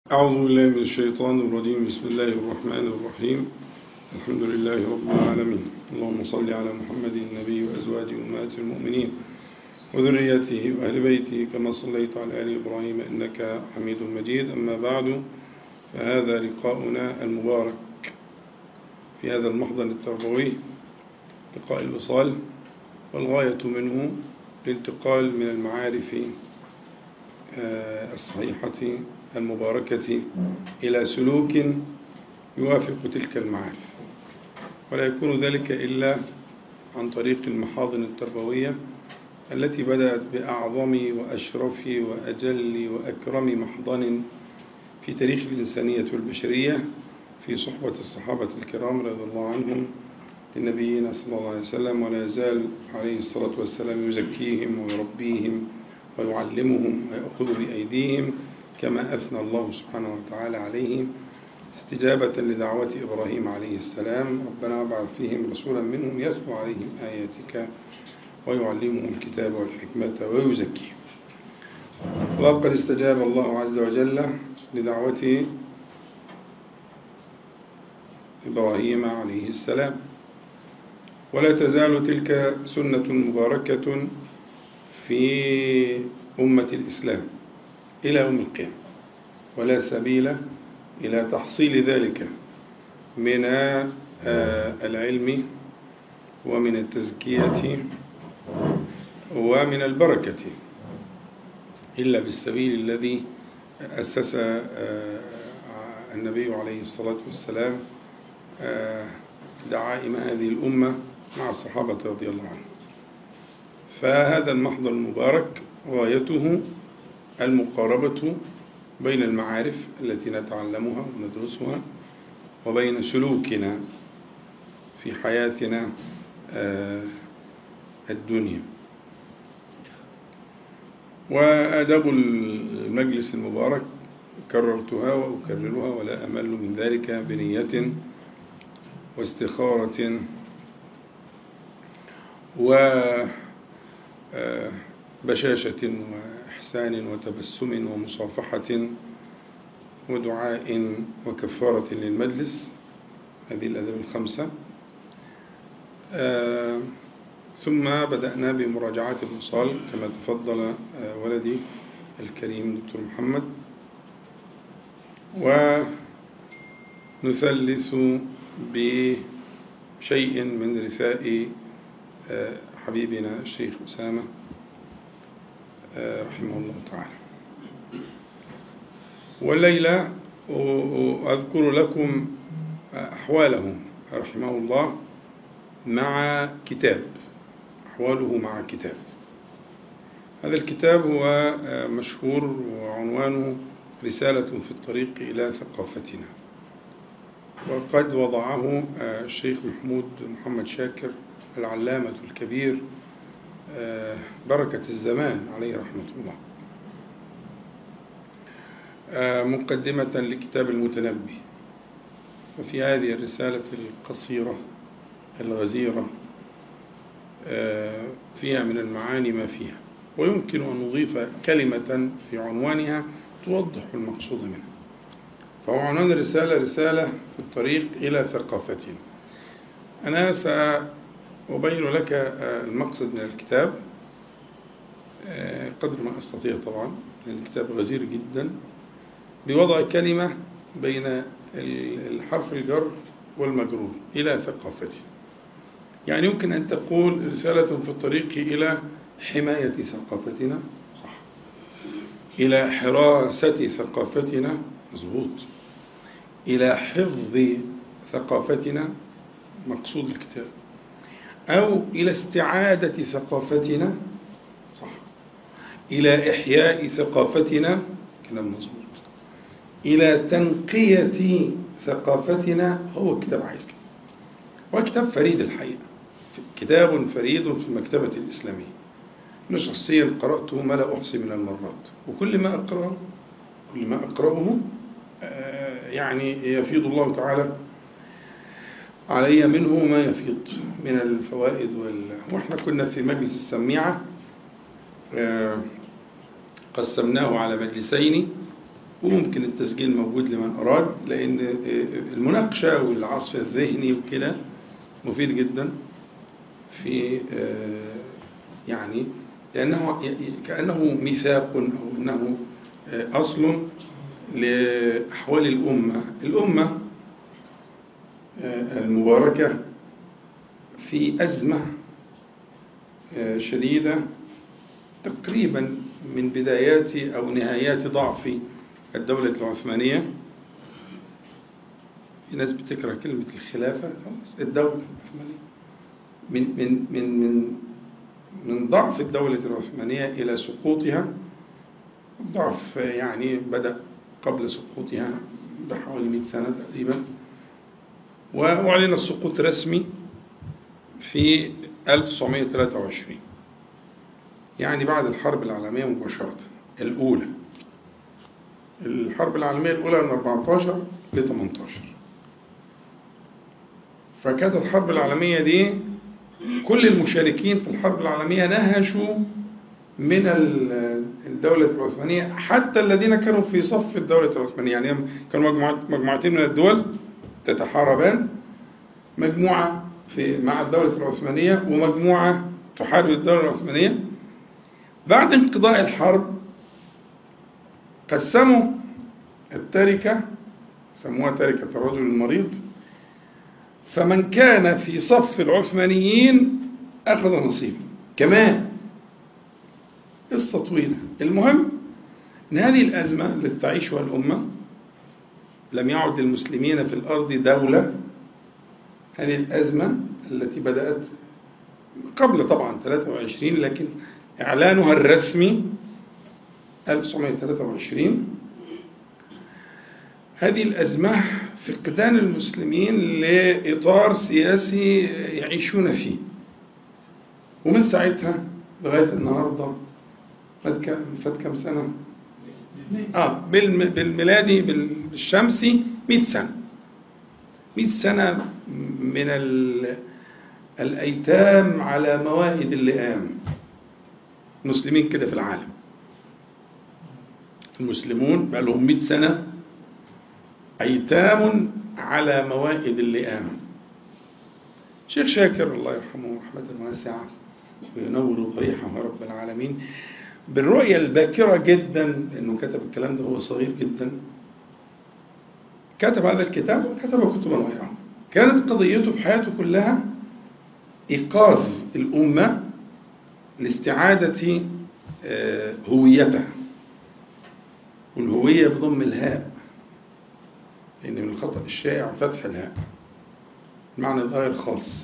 أعوذ بالله من الشيطان الرجيم بسم الله الرحمن الرحيم الحمد لله رب العالمين اللهم صل على محمد النبي وأزواج أمهات المؤمنين وذريته وأهل بيته كما صليت على آل إبراهيم إنك حميد مجيد أما بعد فهذا لقاؤنا المبارك في هذا المحضر التربوي لقاء الوصال والغاية منه الانتقال من المعارف الصحيحة المباركة إلى سلوك يوافق تلك المعارف ولا يكون ذلك إلا عن طريق المحاضن التربوية التي بدأت بأعظم وأشرف وأجل وأكرم محضن في تاريخ الإنسانية والبشرية في صحبة الصحابة الكرام رضي الله عنهم لنبينا صلى الله عليه وسلم ولا يزال عليه الصلاة والسلام يزكيهم ويربيهم ويعلمهم ويأخذ بأيديهم كما أثنى الله سبحانه وتعالى عليهم استجابة لدعوة إبراهيم عليه السلام ربنا وابعث فيهم رسولا منهم يتلو عليهم آياتك ويعلمهم الكتاب والحكمة ويزكيهم وقد استجاب الله عز وجل لدعوة إبراهيم عليه السلام ولا تزال تلك سنة مباركة في أمة الإسلام إلى يوم القيامة ولا سبيل إلى تحصيل ذلك من العلم ومن التزكية ومن البركة إلا بالسبيل الذي أسس النبي عليه الصلاة والسلام دعائم هذه الأمة مع الصحابة رضي الله عنهم فهذا المحضر المبارك غايته المقاربة بين المعارف التي نتعلمها وندرسها وبين سلوكنا في حياتنا الدنيا وآداب المجلس المبارك كررتها وأكررها ولا أمل من ذلك بنية واستخارة وبشاشة وإحسان وتبسم ومصافحة ودعاء وكفارة للمجلس هذه الأدب الخمسة ثم بدأنا بمراجعات الوصال كما تفضل ولدي الكريم دكتور محمد ونثلث بشيء من رثاء حبيبنا الشيخ أسامة رحمه الله تعالى والليلة أذكر لكم أحواله رحمه الله مع كتاب أحواله مع كتاب هذا الكتاب هو مشهور وعنوانه رسالة في الطريق إلى ثقافتنا وقد وضعه الشيخ محمود محمد شاكر العلامة الكبير بركة الزمان عليه رحمة الله مقدمة لكتاب المتنبي وفي هذه الرسالة القصيرة الغزيرة فيها من المعاني ما فيها ويمكن أن نضيف كلمة في عنوانها توضح المقصود منها فهو عنوان الرسالة رسالة في الطريق إلى ثقافتنا أنا سأبين لك المقصد من الكتاب قدر ما أستطيع طبعا لأن الكتاب غزير جدا بوضع كلمة بين الحرف الجر والمجرور إلى ثقافتنا يعني يمكن أن تقول رسالة في الطريق إلى حماية ثقافتنا صح إلى حراسة ثقافتنا مظبوط إلى حفظ ثقافتنا مقصود الكتاب أو إلى استعادة ثقافتنا صح إلى إحياء ثقافتنا كلام مظبوط إلى تنقية ثقافتنا هو كتاب عايز كده وكتاب فريد الحقيقة كتاب فريد في المكتبة الإسلامية أنا شخصيا قرأته ما لا أحصي من المرات وكل ما أقرأه كل ما أقرأه يعني يفيض الله تعالى علي منه ما يفيض من الفوائد وال... وإحنا كنا في مجلس السميعة قسمناه على مجلسين وممكن التسجيل موجود لمن أراد لأن المناقشة والعصف الذهني وكده مفيد جدا في يعني لأنه كأنه ميثاق أو أنه أصل لأحوال الأمة الأمة المباركة في أزمة شديدة تقريبا من بدايات أو نهايات ضعف الدولة العثمانية في ناس بتكره كلمة الخلافة خلاص الدولة العثمانية من من من من من ضعف الدولة العثمانية إلى سقوطها ضعف يعني بدأ قبل سقوطها بحوالي 100 سنة تقريبا وأعلن السقوط رسمي في 1923 يعني بعد الحرب العالمية مباشرة الأولى الحرب العالمية الأولى من 14 ل 18 فكانت الحرب العالمية دي كل المشاركين في الحرب العالمية نهشوا من الدولة العثمانية حتى الذين كانوا في صف الدولة العثمانية يعني كانوا مجموعتين من الدول تتحاربان مجموعة في مع الدولة العثمانية ومجموعة تحارب الدولة العثمانية بعد انقضاء الحرب قسموا التركة سموها تركة الرجل المريض فمن كان في صف العثمانيين أخذ نصيبه كمان قصة طويلة المهم أن هذه الأزمة التي تعيشها الأمة لم يعد للمسلمين في الأرض دولة هذه الأزمة التي بدأت قبل طبعا 23 لكن إعلانها الرسمي 1923 هذه الأزمة فقدان المسلمين لإطار سياسي يعيشون فيه ومن ساعتها لغاية النهاردة فات كم فات كم سنة؟ اه بالميلادي بالشمسي 100 سنة 100 سنة من الأيتام على موائد اللئام مسلمين كده في العالم المسلمون بقى لهم 100 سنة أيتام على موائد اللئام شيخ شاكر الله يرحمه رحمة واسعة وينور ضريحه رب العالمين بالرؤية الباكرة جدا لأنه كتب الكلام ده هو صغير جدا كتب هذا الكتاب وكتب كتبا غيره كانت قضيته في حياته كلها إيقاظ الأمة لاستعادة هويتها والهوية بضم الهاء لأن من الخطأ الشائع فتح الهاء المعنى الغير خالص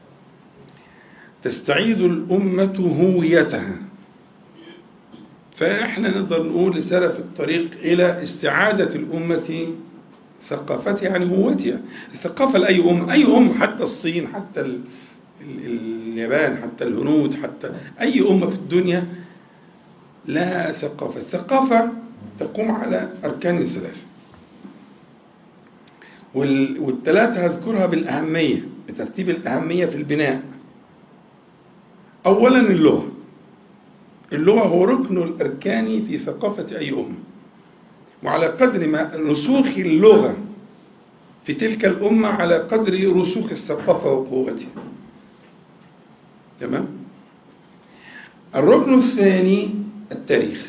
تستعيد الأمة هويتها فإحنا نقدر نقول سلف الطريق إلى استعادة الأمة ثقافتها يعني هويتها الثقافة لأي أم أي أم حتى الصين حتى ال اليابان حتى الهنود حتى أي أمة في الدنيا لها ثقافة الثقافة تقوم على أركان ثلاثة والثلاثة هذكرها بالأهمية بترتيب الأهمية في البناء أولا اللغة اللغة هو ركن الأركاني في ثقافة أي أمة وعلى قدر ما رسوخ اللغة في تلك الأمة على قدر رسوخ الثقافة وقوتها تمام الركن الثاني التاريخ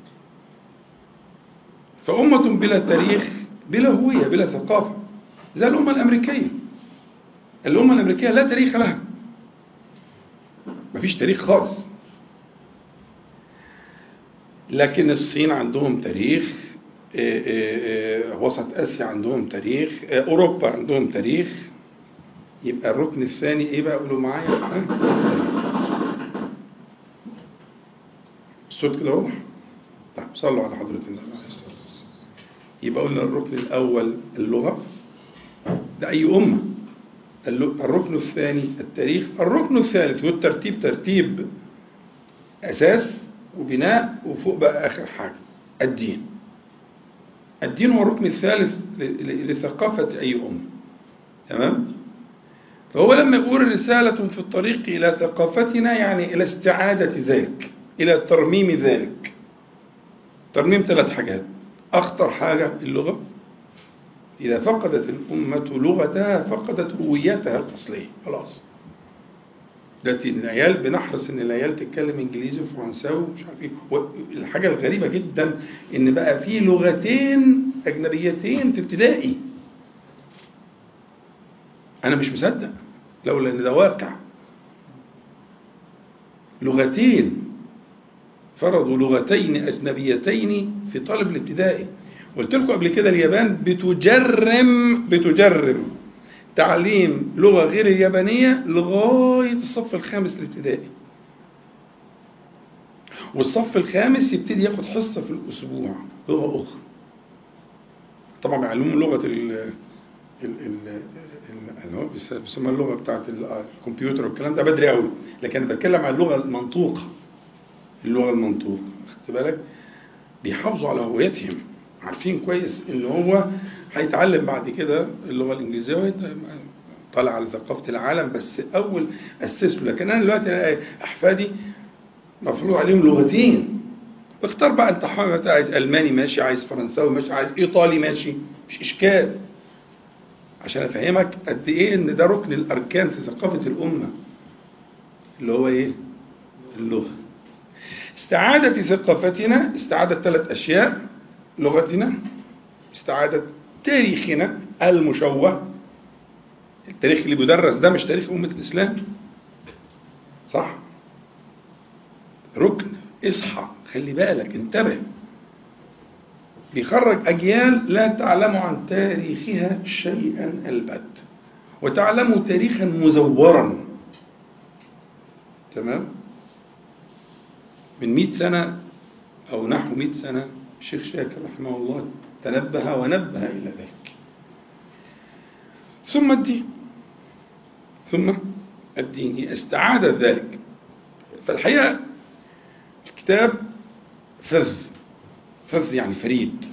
فأمة بلا تاريخ بلا هوية بلا ثقافة زي الأمة الأمريكية الأمة الأمريكية لا تاريخ لها مفيش تاريخ خالص لكن الصين عندهم تاريخ وسط آسيا عندهم تاريخ أوروبا عندهم تاريخ يبقى الركن الثاني إيه بقى قولوا معايا الصوت كده واضح طيب صلوا على حضرة النبي عليه الصلاة والسلام يبقى قلنا الركن الأول اللغة ده أي أمة الركن الثاني التاريخ الركن الثالث والترتيب ترتيب أساس وبناء وفوق بقى آخر حاجة الدين الدين هو الركن الثالث لثقافة أي أمة تمام فهو لما يقول رسالة في الطريق إلى ثقافتنا يعني إلى استعادة ذلك إلى ترميم ذلك ترميم ثلاث حاجات أخطر حاجة اللغة إذا فقدت الأمة لغتها فقدت هويتها الأصلية خلاص دلوقتي العيال بنحرص ان العيال تتكلم انجليزي وفرنساوي ومش عارف ايه الحاجه الغريبه جدا ان بقى في لغتين اجنبيتين في ابتدائي انا مش مصدق لولا ان ده واقع لغتين فرضوا لغتين اجنبيتين في طالب الابتدائي قلت لكم قبل كده اليابان بتجرم بتجرم تعليم لغة غير اليابانية لغاية الصف الخامس الابتدائي والصف الخامس يبتدي ياخد حصة في الأسبوع لغة أخرى طبعا بيعلموا لغة ال ال ال اللي هو بيسموها اللغة بتاعت الكمبيوتر والكلام ده بدري قوي لكن أنا بتكلم عن اللغة المنطوقة اللغة المنطوقة خدت بالك بيحافظوا على هويتهم عارفين كويس ان هو هيتعلم بعد كده اللغه الانجليزيه طالع على ثقافه العالم بس اول اسس له لكن انا دلوقتي احفادي مفروض عليهم لغتين اختار بقى انت حاجه عايز الماني ماشي عايز فرنساوي ماشي عايز ايطالي ماشي مش اشكال عشان افهمك قد ايه ان ده ركن الاركان في ثقافه الامه اللي هو ايه اللغه استعاده ثقافتنا استعاده ثلاث اشياء لغتنا استعادة تاريخنا المشوه التاريخ اللي بيدرس ده مش تاريخ أمة الإسلام صح ركن اصحى خلي بالك انتبه بيخرج أجيال لا تعلم عن تاريخها شيئا البت وتعلم تاريخا مزورا تمام من مئة سنة أو نحو مئة سنة الشيخ شاكر رحمه الله تنبه ونبه إلى ذلك ثم الدين ثم الدين استعاد ذلك فالحقيقة الكتاب فذ فذ يعني فريد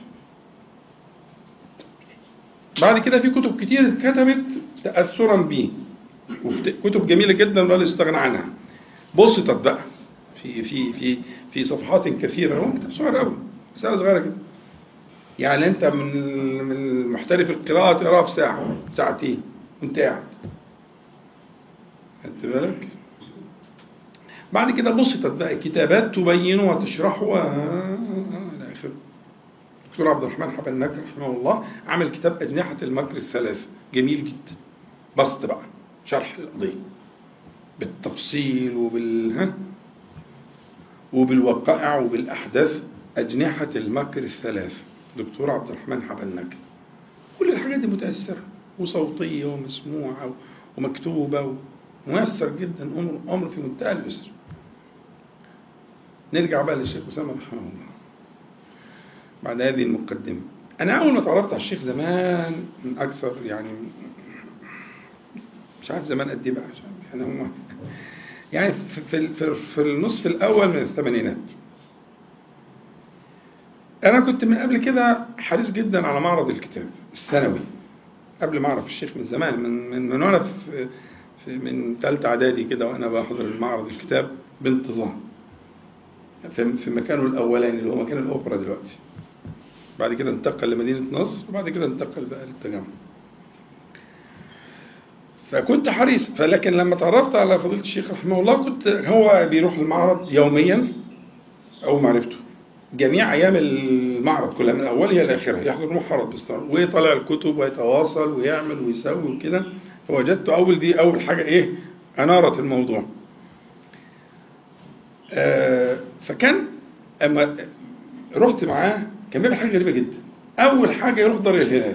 بعد كده في كتب كتير اتكتبت تأثرا به كتب جميلة جدا لا يستغنى عنها بسطت بقى في في في في صفحات كثيرة هو كتاب صغير قوي رسالة صغيرة كده يعني أنت من من محترف القراءة تقراها في ساعة ساعتين وأنت قاعد خدت بالك؟ بعد كده بسطت بقى كتابات تبين وتشرح و إلى آخره الدكتور عبد الرحمن حبناك رحمه الله عمل كتاب أجنحة المكر الثلاث جميل جدا بسط بقى شرح القضية بالتفصيل وبال ها وبالوقائع وبالأحداث أجنحة المكر الثلاث دكتور عبد الرحمن حبناك كل الحاجات دي متأثرة وصوتية ومسموعة ومكتوبة ومؤثر جدا أمر أمر في منتهى اليسر نرجع بقى للشيخ أسامة رحمه الله بعد هذه المقدمة أنا أول ما تعرفت على الشيخ زمان من أكثر يعني مش عارف زمان قد إيه بقى يعني هم يعني في في في النصف الأول من الثمانينات أنا كنت من قبل كده حريص جدا على معرض الكتاب السنوي قبل ما أعرف الشيخ من زمان من من, من وأنا في, في من ثالثة إعدادي كده وأنا بحضر معرض الكتاب بانتظام في, في مكانه الأولاني اللي هو مكان الأوبرا دلوقتي بعد كده انتقل لمدينة نصر وبعد كده انتقل بقى للتجمع فكنت حريص فلكن لما تعرفت على فضيلة الشيخ رحمه الله كنت هو بيروح المعرض يوميا أول ما عرفته جميع أيام المعرض كلها من أولها لآخرها يحضر المعرض باستمرار ويطلع الكتب ويتواصل ويعمل ويسوي وكده فوجدت أول دي أول حاجة إيه أنارت الموضوع آه فكان أما رحت معاه كان بيعمل حاجة غريبة جدا أول حاجة يروح دار الهلال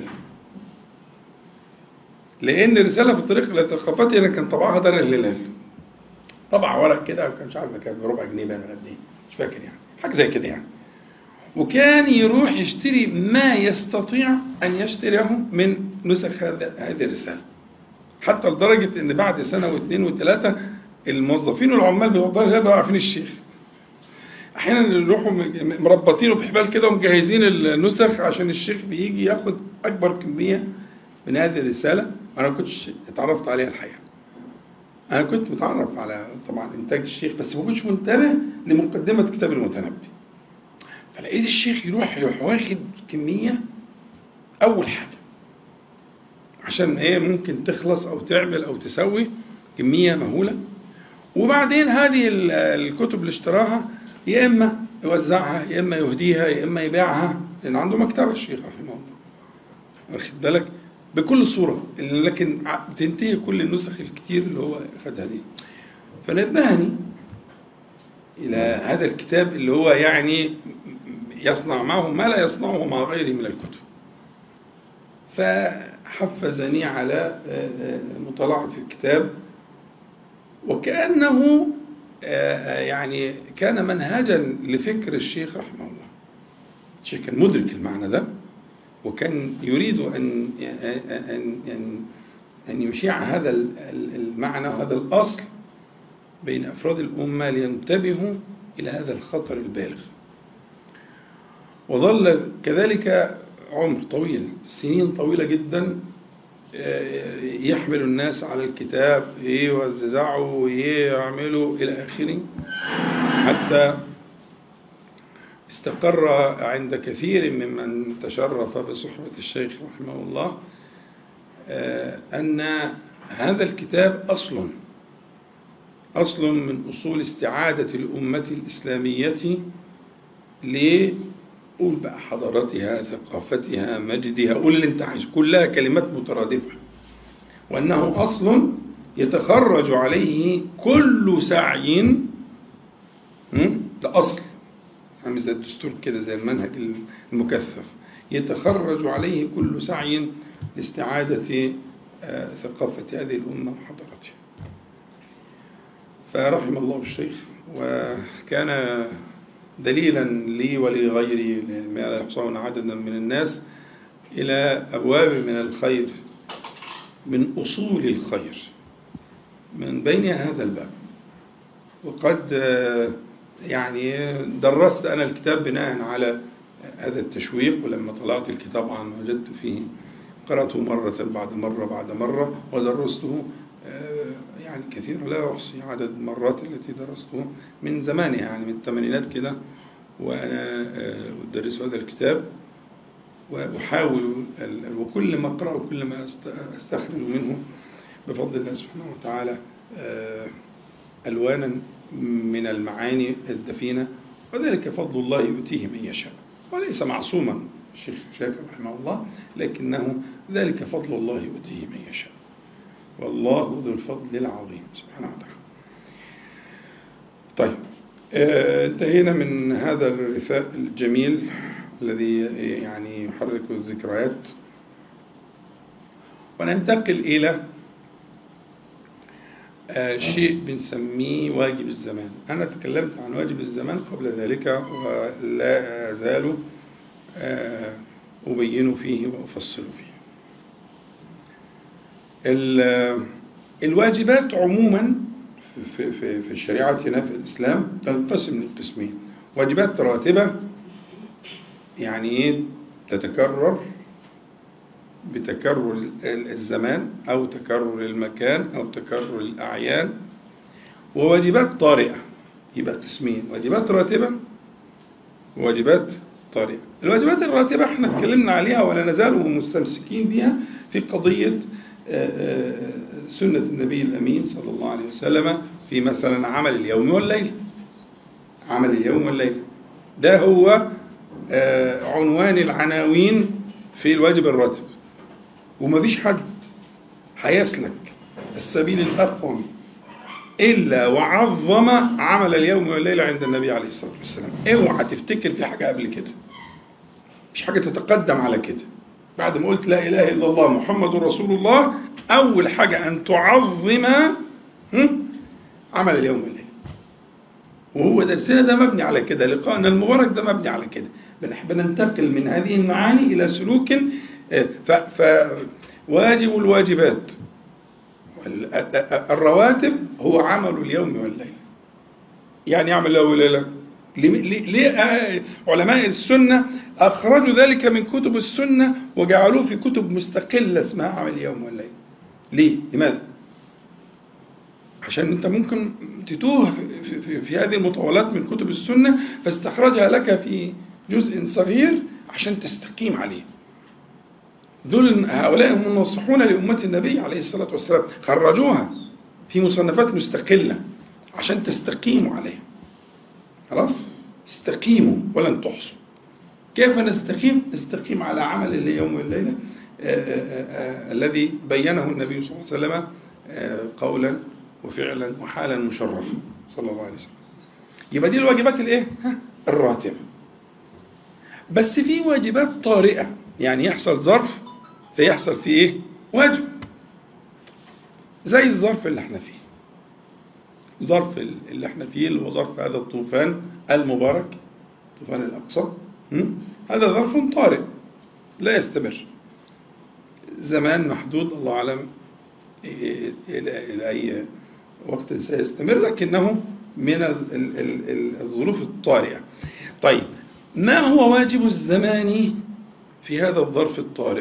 لأن رسالة في الطريق إلى ثقافتي أنا كان طبعها دار الهلال طبع ورق كده وكان مش عارف كان بربع جنيه باين ولا قد إيه مش فاكر يعني حاجة زي كده يعني وكان يروح يشتري ما يستطيع أن يشتريه من نسخ هذه الرسالة حتى لدرجة إن بعد سنة واثنين وثلاثة الموظفين والعمال بتوع دار الهلال بقوا عارفين الشيخ احيانا يروحوا مربطينه بحبال كده ومجهزين النسخ عشان الشيخ بيجي ياخد اكبر كميه من هذه الرساله انا ما كنتش اتعرفت عليها الحقيقه انا كنت متعرف على طبعا انتاج الشيخ بس ما كنتش منتبه لمقدمه كتاب المتنبي فلقيت الشيخ يروح يروح واخد كمية أول حاجة عشان إيه ممكن تخلص أو تعمل أو تسوي كمية مهولة وبعدين هذه ال- الكتب اللي اشتراها يا إما يوزعها يا إما يهديها يا إما يبيعها لأن عنده مكتبة الشيخ رحمه الله واخد بالك بكل صورة لكن ع- بتنتهي كل النسخ الكتير اللي هو أخدها دي فنبهني إلى هذا الكتاب اللي هو يعني يصنع معه ما لا يصنعه مع غيره من الكتب فحفزني على آه، آه، مطالعة الكتاب وكأنه آه، آه، يعني كان منهجا لفكر الشيخ رحمه الله الشيخ كان مدرك المعنى ده وكان يريد أن أن أن أن يشيع هذا المعنى وهذا الأصل بين أفراد الأمة لينتبهوا إلى هذا الخطر البالغ وظل كذلك عمر طويل سنين طويلة جدا آه، يحمل الناس على الكتاب يوزعوا ويعملوا إلى آخره حتى استقر عند كثير ممن تشرف بصحبة الشيخ رحمه الله آه، أن هذا الكتاب أصل أصل من أصول استعادة الأمة الإسلامية ل قول بقى حضارتها ثقافتها مجدها قول اللي انت عايزه كلها كلمات مترادفة وأنه أصل يتخرج عليه كل سعي م? ده أصل عامل زي الدستور كده زي المنهج المكثف يتخرج عليه كل سعي لاستعادة آه، ثقافة هذه الأمة وحضارتها فرحم الله الشيخ وكان دليلا لي ولغيري ما لا يحصون عددا من الناس إلى أبواب من الخير من أصول الخير من بين هذا الباب وقد آه، يعني درست أنا الكتاب بناء على هذا التشويق ولما طلعت الكتاب عن وجدت فيه قرأته مرة بعد مرة بعد مرة ودرسته آه، يعني كثير لا أحصي عدد المرات التي درسته من زمان يعني من الثمانينات كده وأنا آه، أدرس هذا الكتاب وأحاول ال- وكل ما أقرأ وكل ما أست- أستخرج منه بفضل الله سبحانه وتعالى آه، ألوانا من المعاني الدفينة وذلك فضل الله يؤتيه من يشاء وليس معصوما الشيخ شاكر رحمه الله لكنه ذلك فضل الله يؤتيه من يشاء والله ذو الفضل العظيم سبحانه وتعالى طيب آه، انتهينا من هذا الرثاء الجميل الذي يعني يحرك الذكريات وننتقل إلى آه، شيء بنسميه واجب الزمان أنا تكلمت عن واجب الزمان قبل ذلك ولا أزال آه، أبين فيه وأفصل فيه ال- الواجبات عموما في, في, في شريعتنا في الإسلام تنقسم لقسمين واجبات راتبة يعني إيه تتكرر بتكرر ال- الزمان أو تكرر المكان أو تكرر الأعيان وواجبات طارئة يبقى تسمين واجبات راتبة وواجبات طارئة الواجبات الراتبة احنا اتكلمنا عليها ولا نزال مستمسكين بها في قضية آه، آه، سنة النبي الأمين صلى الله عليه وسلم في مثلا عمل اليوم والليل عمل اليوم والليل ده هو آه، عنوان العناوين في الواجب الراتب ومفيش حد هيسلك السبيل الأقوم إلا وعظم عمل اليوم والليلة عند النبي عليه الصلاة والسلام اوعى تفتكر في حاجة قبل كده مش حاجة تتقدم على كده بعد ما قلت لا إله إلا الله محمد رسول الله أول حاجة أن تعظم هم؟ عمل اليوم والليلة وهو درسنا ده مبني على كده لقاءنا المبارك ده مبني على كده بنحب ننتقل من هذه المعاني إلى سلوك آه، ف فواجب الواجبات وال- الرواتب هو عمل اليوم والليل يعني يعمل اليوم والليلة ليه- ليه ليه آه، علماء السنة أخرجوا ذلك من كتب السنة وجعلوه في كتب مستقلة اسمها عمل اليوم والليل ليه؟ لماذا؟ عشان انت ممكن تتوه في, في, في هذه المطولات من كتب السنة فاستخرجها لك في جزء صغير عشان تستقيم عليه دول هؤلاء هم الناصحون لأمة النبي عليه الصلاة والسلام خرجوها في مصنفات مستقلة عشان تستقيموا عليها خلاص استقيموا ولن تحصوا كيف نستقيم نستقيم على عمل اليوم والليلة الذي بينه النبي صلى الله عليه وسلم قولا وفعلا وحالا مشرفا صلى الله عليه وسلم يبقى دي الواجبات الايه الراتبه بس في واجبات طارئه يعني يحصل ظرف فيحصل فيه ايه واجب زي الظرف اللي احنا فيه ظرف اللي احنا فيه اللي هو ظرف هذا الطوفان المبارك طوفان الاقصى هذا ظرف طارئ لا يستمر زمان محدود الله اعلم الى اي وقت سيستمر لكنه من الظروف الطارئه طيب ما هو واجب الزمان في هذا الظرف الطارئ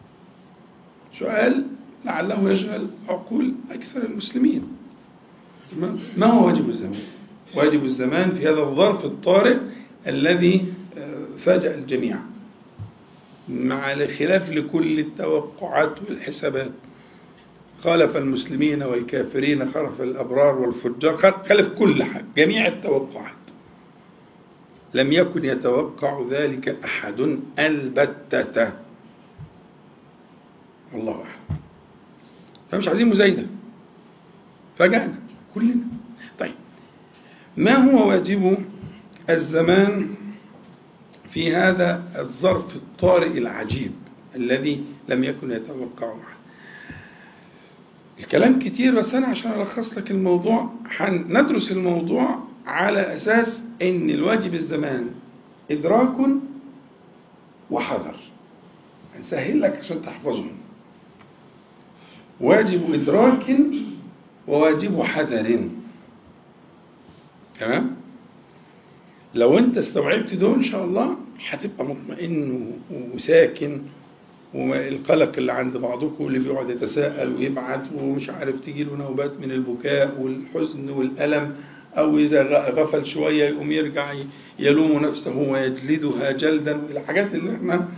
سؤال لعله يشغل عقول أكثر المسلمين ما هو واجب الزمان واجب الزمان في هذا الظرف الطارئ الذي فاجأ الجميع مع الخلاف لكل التوقعات والحسابات خالف المسلمين والكافرين خلف الأبرار والفجار خلف كل حاجة جميع التوقعات لم يكن يتوقع ذلك أحد البتة الله أعلم فمش عايزين مزايدة فجأنا كلنا طيب ما هو واجب الزمان في هذا الظرف الطارئ العجيب الذي لم يكن يتوقعه أحد الكلام كتير بس أنا عشان ألخص لك الموضوع ندرس الموضوع على أساس إن الواجب الزمان إدراك وحذر هنسهل لك عشان تحفظهم واجب إدراك وواجب حذر تمام لو أنت استوعبت دول إن شاء الله هتبقى مطمئن وساكن والقلق اللي عند بعضكم اللي بيقعد يتساءل ويبعت ومش عارف تيجي له نوبات من البكاء والحزن والألم أو إذا غفل شوية يقوم يرجع يلوم نفسه ويجلدها جلدا الحاجات اللي احنا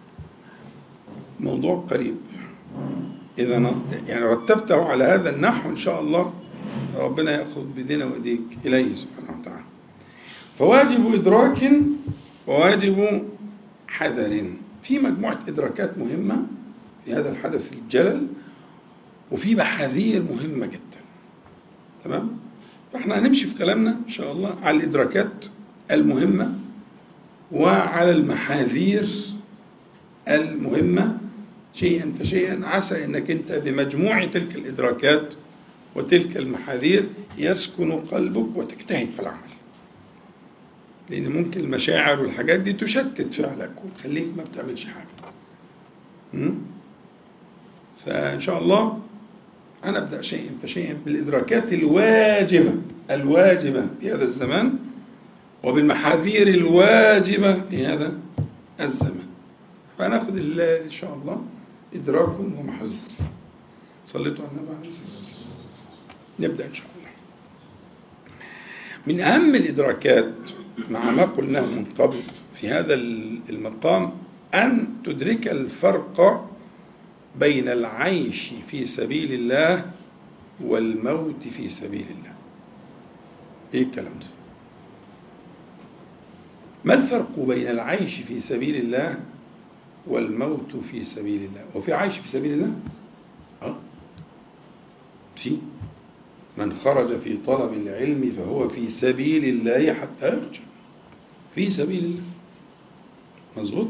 موضوع قريب إذا يعني رتبته على هذا النحو إن شاء الله ربنا يأخذ بيدنا وإيديك إليه سبحانه وتعالى فواجب إدراك وواجب حذر في مجموعة إدراكات مهمة في هذا الحدث الجلل وفي محاذير مهمة جدا تمام فاحنا هنمشي في كلامنا إن شاء الله على الإدراكات المهمة وعلى المحاذير المهمة شيئا فشيئا عسى انك انت بمجموع تلك الادراكات وتلك المحاذير يسكن قلبك وتجتهد في العمل لان ممكن المشاعر والحاجات دي تشتت فعلك وتخليك ما بتعملش حاجه فان شاء الله هنبدا شيئا فشيئا بالادراكات الواجبه الواجبه في هذا الزمان وبالمحاذير الواجبه في هذا الزمان فناخذ ان شاء الله إدراك ومحذور صليتوا على النبي عليه الصلاة والسلام نبدأ إن شاء الله من أهم الإدراكات مع ما قلناه من قبل في هذا المقام أن تدرك الفرق بين العيش في سبيل الله والموت في سبيل الله إيه الكلام ده ما الفرق بين العيش في سبيل الله والموت في سبيل الله وفي عيش في سبيل الله اه في من خرج في طلب العلم فهو في سبيل الله حتى يرجع في سبيل الله مظبوط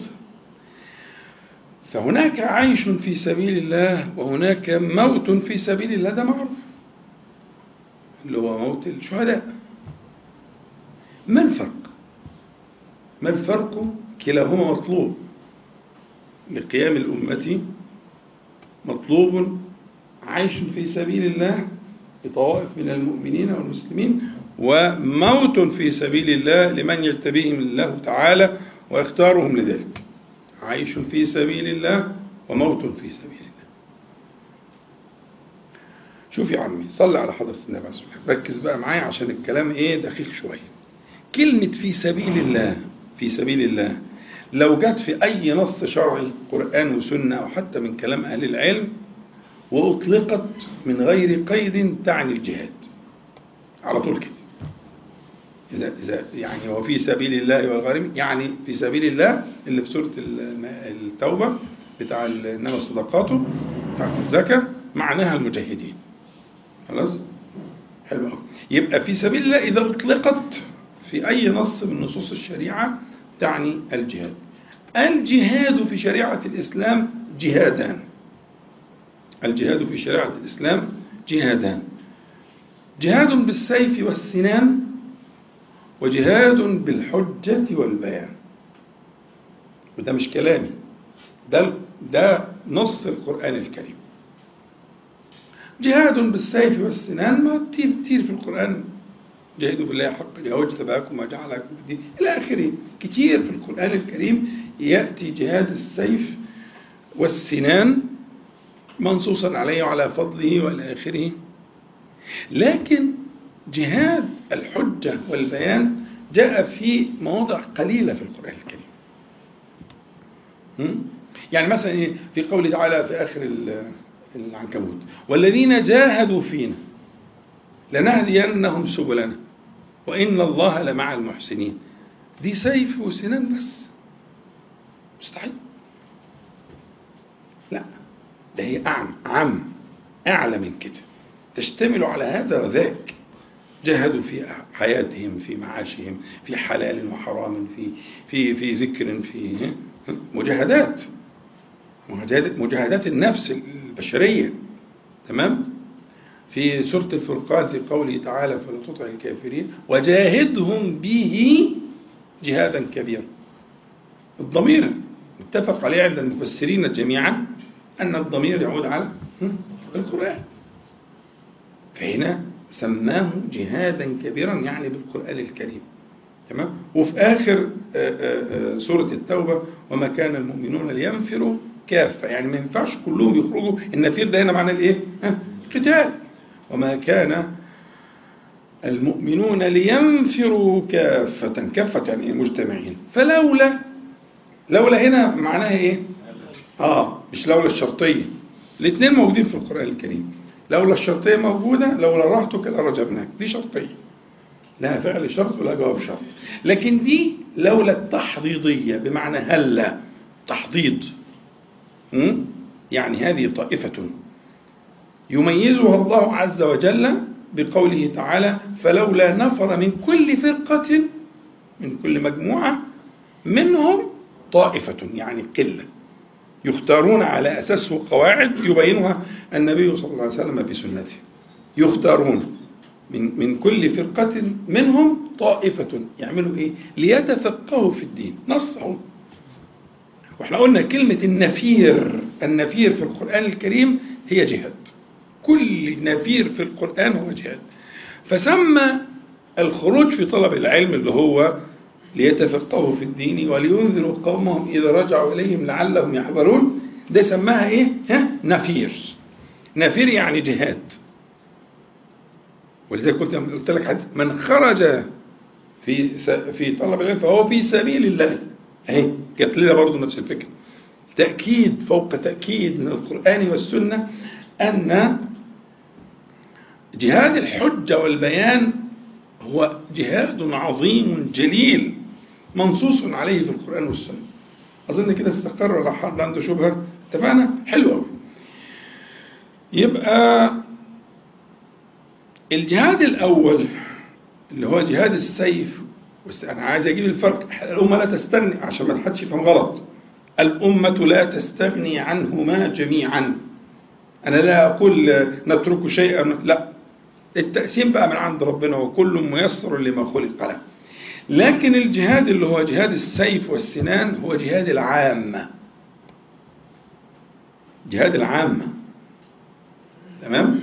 فهناك عيش في سبيل الله وهناك موت في سبيل الله ده معروف اللي هو موت الشهداء ما الفرق ما الفرق كلاهما مطلوب لقيام الأمة مطلوب عيش في سبيل الله لطوائف من المؤمنين والمسلمين وموت في سبيل الله لمن يجتبيهم الله تعالى ويختارهم لذلك عيش في سبيل الله وموت في سبيل الله شوف يا عمي صل على حضرة النبي عليه الصلاة ركز بقى معايا عشان الكلام ايه دقيق شوية كلمة في سبيل الله في سبيل الله لو جت في أي نص شرعي قرآن وسنة أو حتى من كلام أهل العلم وأطلقت من غير قيد تعني الجهاد على طول كده إذا إذا يعني هو في سبيل الله والغارم يعني في سبيل الله اللي في سورة الم- التوبة بتاع ال- إنما الصدقات بتاع الزكاة معناها المجاهدين خلاص حلو قوي يبقى في سبيل الله إذا أطلقت في أي نص من نصوص الشريعة تعني الجهاد الجهاد في شريعة الإسلام جهادان الجهاد في شريعة الإسلام جهادان جهاد بالسيف والسنان وجهاد بالحجة والبيان وده مش كلامي ده ده نص القرآن الكريم جهاد بالسيف والسنان ما كتير كتير في القرآن جاهدوا بالله حق جهاد تباكم وجعل لكم الدين إلى آخره كتير في القرآن الكريم يأتي جهاد السيف والسنان منصوصا عليه وعلى فضله وإلى آخره لكن جهاد الحجة والبيان جاء في مواضع قليلة في القرآن الكريم هم؟ يعني مثلا إيه؟ في قوله تعالى في آخر ال- العنكبوت والذين جاهدوا فينا لنهدينهم سبلنا وإن الله لمع المحسنين دي سيف وسنان بس مستحيل لا ده هي أعم عم أعلى من كده تشتمل على هذا وذاك جاهدوا في حياتهم في معاشهم في حلال وحرام في في في ذكر في مجاهدات مجاهدات مجاهدات النفس البشريه تمام في سورة الفرقان في قوله تعالى فلا تطع الكافرين وجاهدهم به جهادا كبيرا الضمير متفق عليه عند المفسرين جميعا أن الضمير يعود على القرآن فهنا سماه جهادا كبيرا يعني بالقرآن الكريم تمام وفي آخر آه، آه، آه، سورة التوبة وما كان المؤمنون لينفروا كافة يعني ما ينفعش كلهم يخرجوا النفير ده هنا معناه الايه؟ ها؟ قتال وما كان المؤمنون لينفروا كافة كافة يعني مجتمعين فلولا لولا هنا معناها ايه؟ اه مش لولا الشرطية الاثنين موجودين في القرآن الكريم لولا الشرطية موجودة لولا رحتك لرجبناك دي شرطية لها فعل شرط ولا جواب شرط لكن دي لولا التحضيضية بمعنى هلا تحضيض م? يعني هذه طائفة يميزها الله عز وجل بقوله تعالى فلولا نفر من كل فرقة من كل مجموعة منهم طائفة يعني قلة يختارون على أساسه قواعد يبينها النبي صلى الله عليه وسلم بسنته يختارون من من كل فرقة منهم طائفة يعملوا إيه؟ ليتفقهوا في الدين نص أهو واحنا قلنا كلمة النفير النفير في القرآن الكريم هي جهاد كل نفير في القرآن هو جهاد فسمى الخروج في طلب العلم اللي هو ليتفقهوا في الدين ولينذروا قومهم إذا رجعوا إليهم لعلهم يحذرون ده سماها إيه؟ ها؟ نفير نفير يعني جهاد ولذلك قلت قلت لك حديث من خرج في س- في طلب العلم فهو في سبيل الله اهي جت لنا برضه نفس الفكره تاكيد فوق تاكيد من القران والسنه ان جهاد الحجه والبيان هو جهاد عظيم جليل منصوص عليه في القران والسنه اظن كده استقر ولا حد عنده شبهه اتفقنا حلو قوي يبقى الجهاد الأول اللي هو جهاد السيف بس أنا عايز أجيب الفرق الأمة لا تستغني عشان ما حدش يفهم غلط الأمة لا تستغني عنهما جميعا أنا لا أقول نترك شيئا لا التقسيم بقى من عند ربنا وكل ميسر لما خلق له لكن الجهاد اللي هو جهاد السيف والسنان هو جهاد العامة جهاد العامة تمام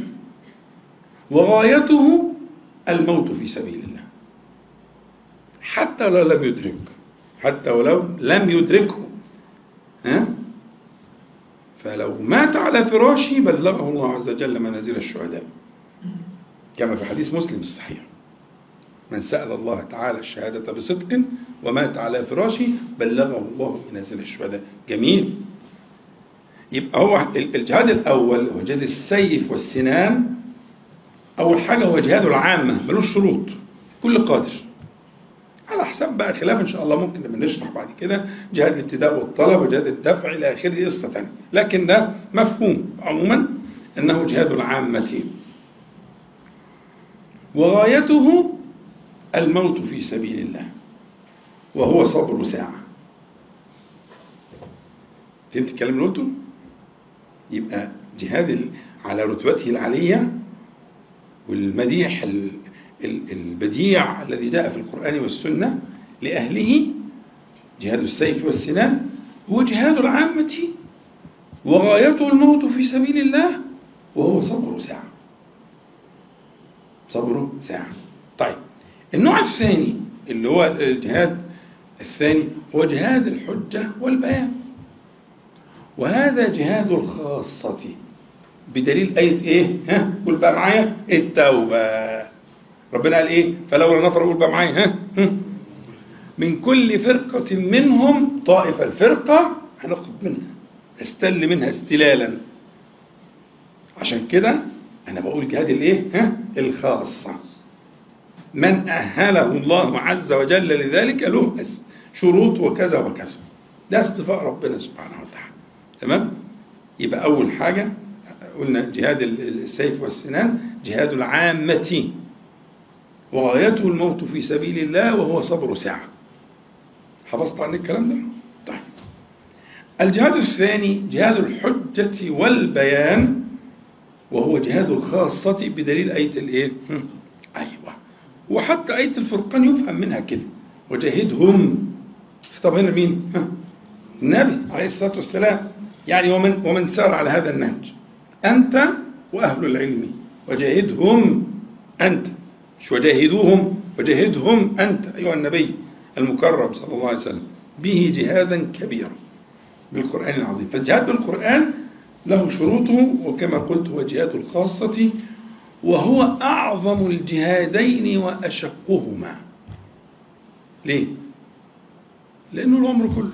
وغايته الموت في سبيل الله حتى لو لم يدرك حتى ولو لم يدركه ها فلو مات على فراشه بلغه الله عز وجل منازل الشهداء كما في حديث مسلم الصحيح من سأل الله تعالى الشهادة بصدق ومات على فراشه بلغه الله منازل الشهداء جميل يبقى هو الجهاد الأول هو جهاد السيف والسنان أول حاجة هو جهاد العامة ملوش شروط كل قادر على حساب بقى خلاف إن شاء الله ممكن نبقى نشرح بعد كده جهاد الابتداء والطلب وجهاد الدفع إلى آخره قصة ثانية لكن ده مفهوم عموما أنه جهاد العامة وغايته الموت في سبيل الله وهو صبر ساعة فهمت الكلام اللي قلته؟ يبقى جهاد على رتبته العالية والمديح البديع الذي جاء في القرآن والسنة لأهله جهاد السيف والسنان هو جهاد العامة وغايته الموت في سبيل الله وهو صبر ساعة صبر ساعة طيب النوع الثاني اللي هو الجهاد الثاني هو جهاد الحجة والبيان وهذا جهاد الخاصة بدليل آية إيه؟ ها؟ قول بقى معايا التوبة ربنا قال إيه؟ فلولا نفر قول بقى معايا ها؟ من كل فرقة منهم طائفة الفرقة هناخد منها نستل منها استلالا عشان كده أنا بقول جهاد الإيه؟ ها؟ الخاصة من أهله الله عز وجل لذلك له شروط وكذا وكذا ده اصطفاء ربنا سبحانه وتعالى تمام يبقى أول حاجة قلنا جهاد السيف والسنان جهاد العامة وغايته الموت في سبيل الله وهو صبر ساعة حفظت عن الكلام ده؟ طيب الجهاد الثاني جهاد الحجة والبيان وهو جهاد الخاصة بدليل آية الإيه؟ أيوه وحتى آية الفرقان يفهم منها كده وجاهدهم طب هنا مين؟ النبي عليه الصلاة والسلام يعني ومن ومن سار على هذا النهج أنت وأهل العلم وجاهدهم أنت مش وجاهدوهم وجاهدهم أنت أيها النبي المكرم صلى الله عليه وسلم به جهادا كبيرا بالقرآن العظيم فالجهاد بالقرآن له شروطه وكما قلت هو جهاد الخاصة وهو أعظم الجهادين وأشقهما ليه؟ لأنه العمر كله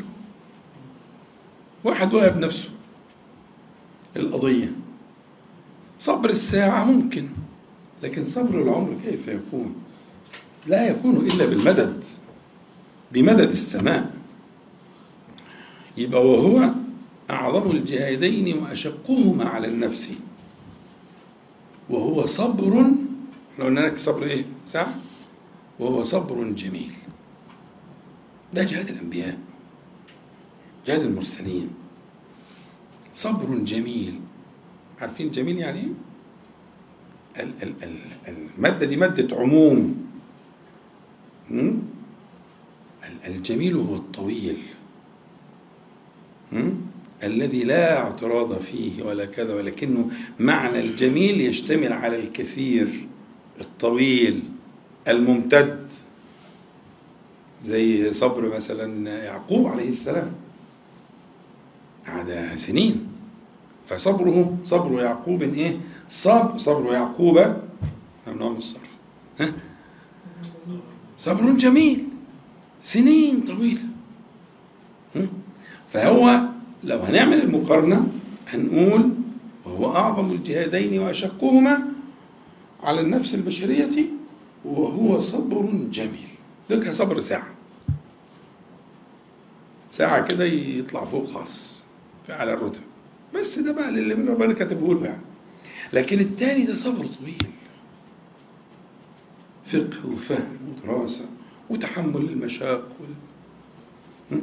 واحد وهب نفسه القضية صبر الساعة ممكن لكن صبر العمر كيف يكون لا يكون إلا بالمدد بمدد السماء يبقى وهو أعظم الجهادين وأشقهما على النفس وهو صبر احنا قلنا لك صبر ايه ساعة وهو صبر جميل ده جهاد الأنبياء جهاد المرسلين صبر جميل عارفين جميل يعني ايه ال- ال- ال- المادة دي مادة عموم م? ال- الجميل هو الطويل م? الذي لا اعتراض فيه ولا كذا ولكنه معنى الجميل يشتمل على الكثير الطويل الممتد زي صبر مثلا يعقوب عليه السلام قعد سنين فصبره صبر يعقوب ايه صبر صبر يعقوب ممنوع من الصرف ها صبر جميل سنين طويلة م? فهو لو هنعمل المقارنة هنقول وهو أعظم الجهادين وأشقهما على النفس البشرية وهو صبر جميل ده صبر ساعة ساعة كده يطلع فوق خالص على الرتب بس ده بقى اللي من ربنا كتبه له يعني لكن التاني ده صبر طويل فقه وفهم ودراسة وتحمل المشاق وال...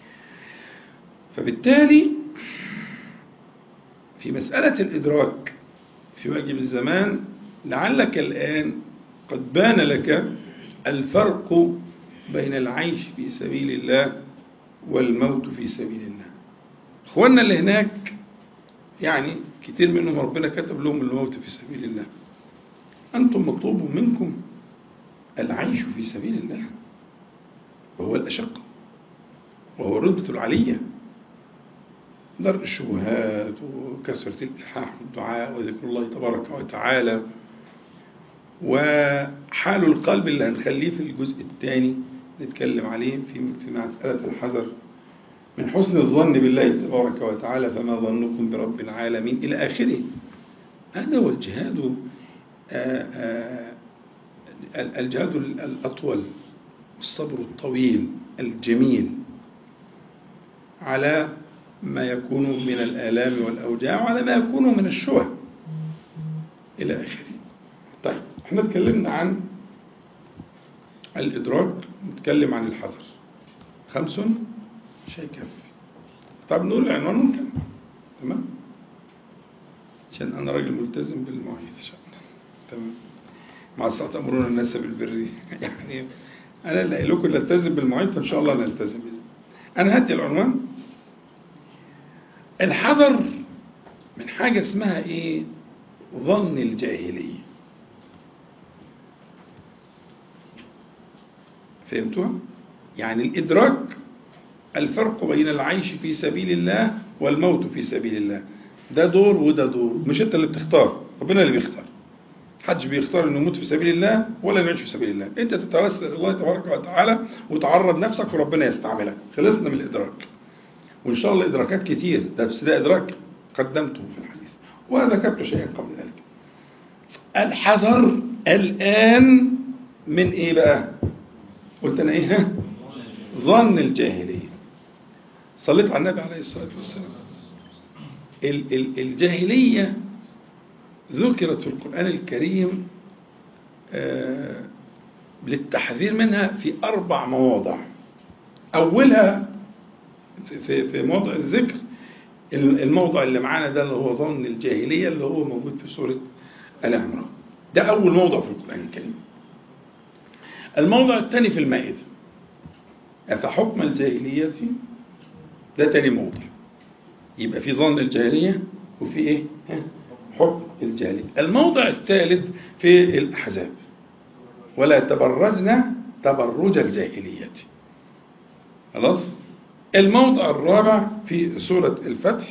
فبالتالي في مسألة الإدراك في واجب الزمان لعلك الآن قد بان لك الفرق بين العيش في سبيل الله والموت في سبيل الله اخواننا اللي هناك يعني كتير منهم ربنا كتب لهم الموت في سبيل الله أنتم مطلوب منكم العيش في سبيل الله وهو الأشق وهو الرتبة العلية درء الشبهات وكثرة الإلحاح والدعاء وذكر الله تبارك وتعالى وحال القلب اللي هنخليه في الجزء الثاني نتكلم عليه في في مسألة الحذر من حسن الظن بالله تبارك وتعالى فما ظنكم برب العالمين إلى آخره هذا هو الجهاد آآ آآ الجهاد الأطول الصبر الطويل الجميل على ما يكون من الآلام والأوجاع وعلى ما يكون من الشبه إلى آخره طيب احنا اتكلمنا عن الإدراك نتكلم عن الحذر خمس مش هيكفي طب نقول العنوان ونكمل تمام عشان أنا راجل ملتزم بالمواعيد إن شاء الله تمام مع الساعة تأمرون الناس بالبر يعني أنا اللي قايل لكم نلتزم بالمواعيد فإن شاء الله نلتزم بيه أنا هدي العنوان الحذر من حاجة اسمها إيه ظن الجاهلية فهمتوها؟ يعني الإدراك الفرق بين العيش في سبيل الله والموت في سبيل الله ده دور وده دور مش انت اللي بتختار ربنا اللي بيختار حدش بيختار انه يموت في سبيل الله ولا يعيش في سبيل الله انت تتوسل الى الله تبارك وتعالى وتعرض نفسك وربنا يستعملك خلصنا من الادراك وان شاء الله ادراكات كتير ده بس ده ادراك قدمته في الحديث وذكرت شيئا قبل ذلك الحذر الان من ايه بقى قلت انا ايه ها ظن الجاهليه صليت على النبي عليه الصلاه والسلام ال- ال- الجاهليه ذكرت في القرآن الكريم آه للتحذير منها في أربع مواضع أولها في, في موضع الذكر الموضع اللي معانا ده اللي هو ظن الجاهلية اللي هو موجود في سورة آل عمران ده أول موضع في القرآن الكريم الموضع الثاني في المائدة أفحكم الجاهلية ده تاني موضع يبقى في ظن الجاهلية وفي إيه؟ ها؟ حكم الجاهلية الموضع الثالث في الأحزاب ولا تبرجنا تبرج الجاهلية خلاص الموضع الرابع في سورة الفتح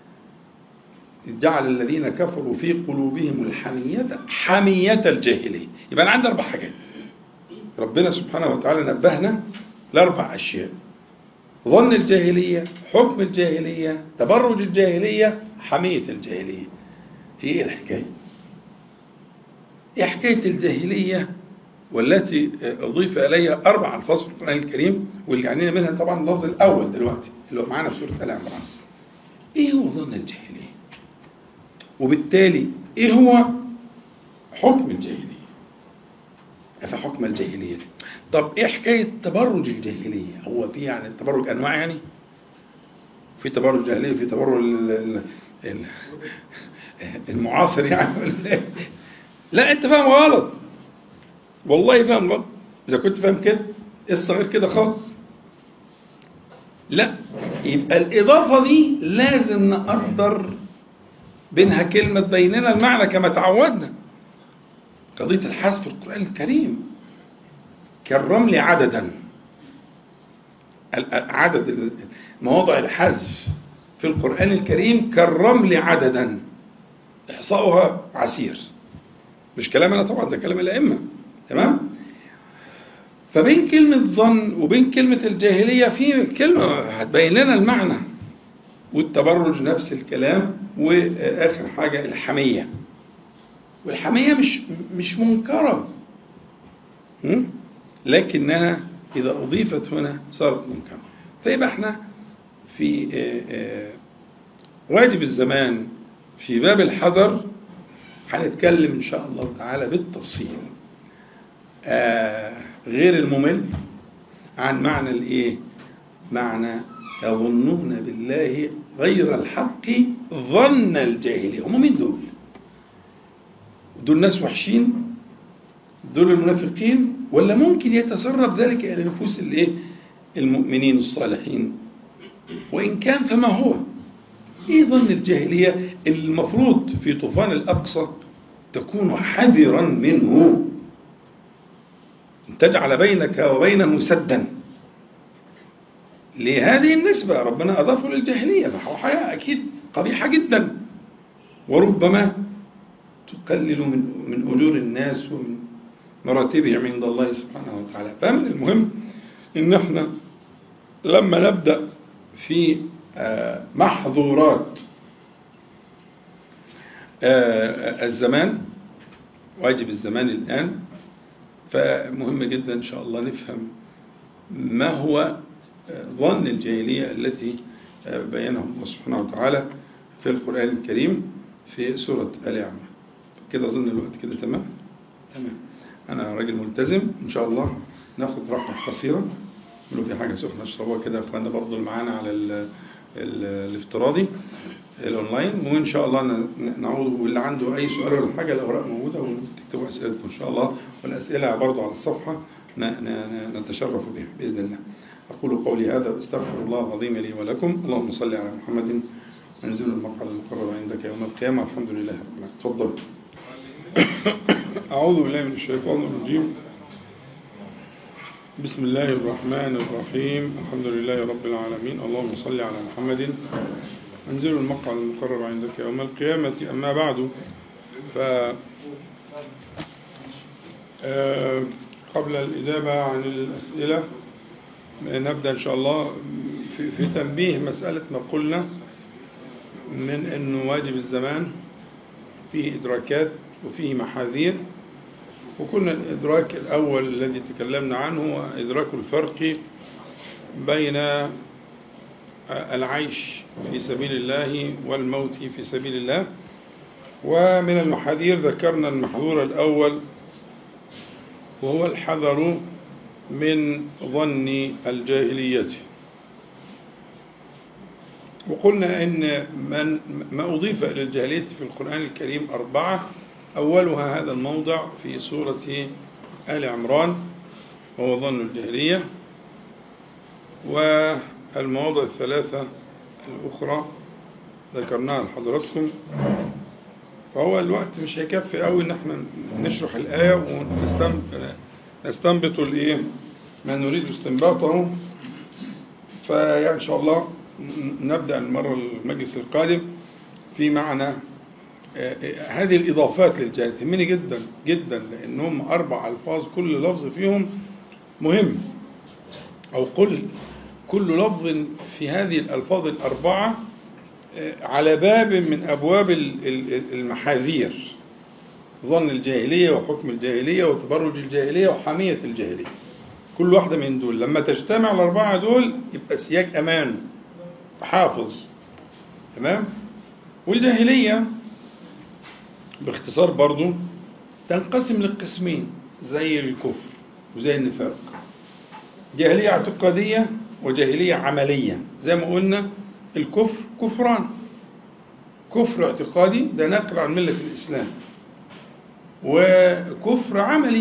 جعل الذين كفروا في قلوبهم الحمية حمية الجاهلية يبقى أنا عندي أربع حاجات ربنا سبحانه وتعالى نبهنا لأربع أشياء ظن الجاهلية حكم الجاهلية تبرج الجاهلية حمية الجاهلية هي ايه الحكاية ايه حكاية الجاهلية والتي أضيف إليها أربع ألفاظ في القرآن الكريم واللي عنينا منها طبعا اللفظ الأول دلوقتي اللي هو معانا في سورة آل عمران إيه هو ظن الجاهلية وبالتالي إيه هو حكم الجاهلية أفحكم الجاهلية طب إيه حكاية تبرج الجاهلية هو في يعني التبرج أنواع يعني في تبرج جاهلية في تبرج ال ال المعاصر يعني ولا لا انت فاهم غلط والله فاهم غلط اذا كنت فاهم كده الصغير كده خالص لا يبقى الاضافه دي لازم نقدر بينها كلمه بيننا المعنى كما تعودنا قضيه الحذف في القران الكريم كالرمل عددا عدد مواضع الحذف في القرآن الكريم كالرمل عددا إحصاؤها عسير مش كلام أنا طبعا ده كلام الأئمة تمام فبين كلمة ظن وبين كلمة الجاهلية في كلمة هتبين لنا المعنى والتبرج نفس الكلام وآخر حاجة الحمية والحمية مش مش منكرة لكنها إذا أضيفت هنا صارت منكرة فيبقى احنا في واجب الزمان في باب الحذر هنتكلم إن شاء الله تعالى بالتفصيل غير الممل عن معنى الإيه؟ معنى يظنون بالله غير الحق ظن الجاهلية هم مين دول؟ دول ناس وحشين دول المنافقين ولا ممكن يتسرب ذلك إلى نفوس الإيه؟ المؤمنين الصالحين وإن كان فما هو إيه ظن الجاهلية المفروض في طوفان الأقصى تكون حذرا منه تجعل بينك وبينه سدا لهذه النسبة ربنا أضافه للجاهلية فهو حياة أكيد قبيحة جدا وربما تقلل من من أجور الناس ومن مراتبهم عند الله سبحانه وتعالى فمن المهم إن احنا لما نبدأ في آه، محظورات آه، الزمان واجب الزمان الآن فمهم جدا إن شاء الله نفهم ما هو آه، ظن الجاهلية التي آه، بينها الله سبحانه وتعالى في القرآن الكريم في سورة آل عمران كده أظن الوقت كده تمام تمام أنا راجل ملتزم إن شاء الله ناخد راحة قصيرة لو في حاجة سخنة اشربوها كده يا اخوانا برضه اللي معانا على ال ال الافتراضي الاونلاين وان شاء الله ن- نعود واللي عنده اي سؤال ولا حاجه الاوراق موجوده وتكتبوا اسئلتكم ان شاء الله والاسئله برضه على الصفحه ن- ن- ن- نتشرف بها باذن الله. اقول قولي هذا واستغفر الله العظيم لي ولكم اللهم صل على محمد انزل المقعد المقرب عندك يوم القيامه الحمد لله رب العالمين. تفضل. اعوذ بالله من الشيطان الرجيم. بسم الله الرحمن الرحيم الحمد لله رب العالمين اللهم صل على محمد انزل المقعد المقرر عندك يوم القيامة أما بعد ف آه، قبل الإجابة عن الأسئلة نبدأ إن شاء الله في, في تنبيه مسألة ما قلنا من أنه واجب الزمان فيه إدراكات وفيه محاذير وكنا الإدراك الأول الذي تكلمنا عنه هو إدراك الفرق بين العيش في سبيل الله والموت في سبيل الله ومن المحاذير ذكرنا المحظور الأول وهو الحذر من ظن الجاهلية وقلنا إن من ما أضيف إلى الجاهلية في القرآن الكريم أربعة أولها هذا الموضع في سورة آل عمران وهو ظن الجاهلية والمواضع الثلاثة الأخرى ذكرناها لحضراتكم فهو الوقت مش هيكفي قوي ان احنا نشرح الآية ونستنبط الايه ما نريد استنباطه فيعني ان شاء الله نبدأ المرة المجلس القادم في معنى هذه الإضافات للجهل تهمني جدا جدا لأنهم أربع ألفاظ كل لفظ فيهم مهم أو كل كل لفظ في هذه الألفاظ الأربعة على باب من أبواب المحاذير ظن الجاهلية وحكم الجاهلية وتبرج الجاهلية وحمية الجاهلية كل واحدة من دول لما تجتمع الأربعة دول يبقى سياج أمان حافظ تمام والجاهلية باختصار برضو تنقسم لقسمين زي الكفر وزي النفاق جاهلية اعتقادية وجاهلية عملية زي ما قلنا الكفر كفران كفر اعتقادي ده نقل عن ملة الإسلام وكفر عملي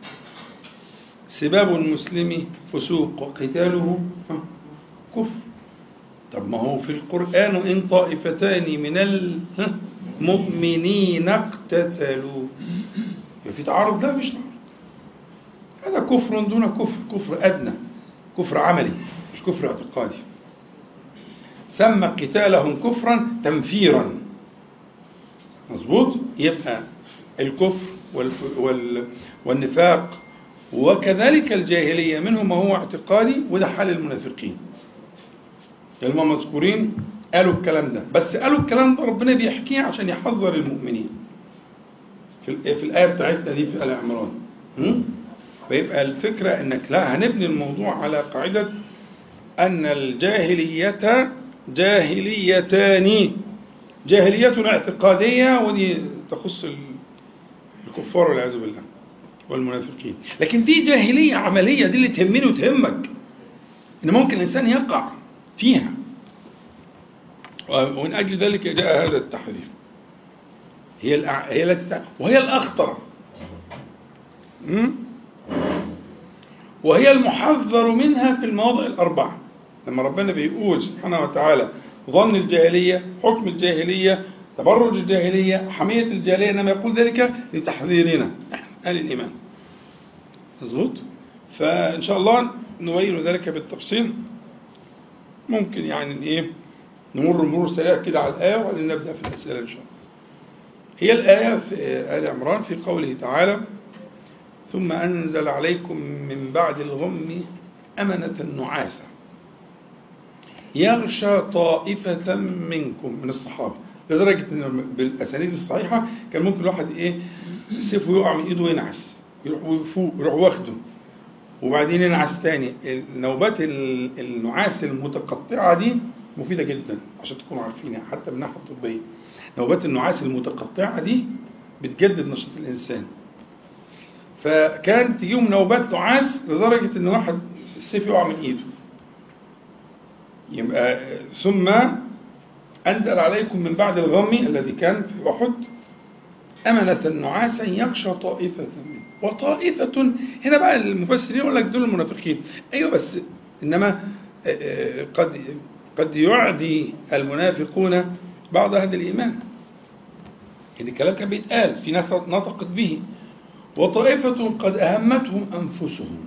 سباب المسلم فسوق وقتاله كفر طب ما هو في القرآن إن طائفتان من المؤمنين اقتتلوا في تعارض لا مش تعارض هذا كفر دون كفر كفر أدنى كفر عملي مش كفر اعتقادي سمى قتالهم كفرا تنفيرا مظبوط يبقى الكفر وال والنفاق وكذلك الجاهلية منهم ما هو اعتقادي وده حال المنافقين هم مذكورين قالوا الكلام ده بس قالوا الكلام ده ربنا بيحكيه عشان يحذر المؤمنين في, في الآية بتاعتنا دي في آل عمران فيبقى الفكرة انك لا هنبني الموضوع على قاعدة أن الجاهلية جاهليتان جاهلية اعتقادية ودي تخص الكفار والعياذ بالله والمنافقين لكن دي جاهلية عملية دي اللي تهمني وتهمك إن ممكن الإنسان يقع فيها ومن أجل ذلك جاء هذا التحذير هي الأع... هي التي وهي الأخطر وهي المحذر منها في المواضع الأربعة لما ربنا بيقول سبحانه وتعالى ظن الجاهلية حكم الجاهلية تبرج الجاهلية حمية الجاهلية إنما يقول ذلك لتحذيرنا أهل الإيمان مظبوط فإن شاء الله نبين ذلك بالتفصيل ممكن يعني إيه نمر مرور سريع كده على الآية وبعدين نبدأ في الأسئلة إن شاء الله هي الآية في آل عمران في قوله تعالى ثم أنزل عليكم من بعد الغم أمنة نعاسا يغشى طائفة منكم من الصحابة لدرجة أن بالأسانيد الصحيحة كان ممكن الواحد إيه سيفه يقع من إيده وينعس يروح يفوق يروح واخده وبعدين ينعس تاني نوبات ال- النعاس المتقطعة دي مفيدة جدا عشان تكونوا عارفين يعني حتى من الناحية الطبية نوبات النعاس المتقطعة دي بتجدد نشاط الإنسان فكان تجيهم نوبات نعاس لدرجة إن واحد السيف يقع من إيده يبقى ثم أنزل عليكم من بعد الغم الذي كان في أحد أمنة نعاسا يخشى طائفة منه وطائفة هنا بقى المفسرين يقول لك دول المنافقين أيوة بس إنما آه، آه، قد قد يعدي المنافقون بعض هذا الإيمان يعني الكلام كان بيتقال في ناس نطقت به وطائفة قد أهمتهم أنفسهم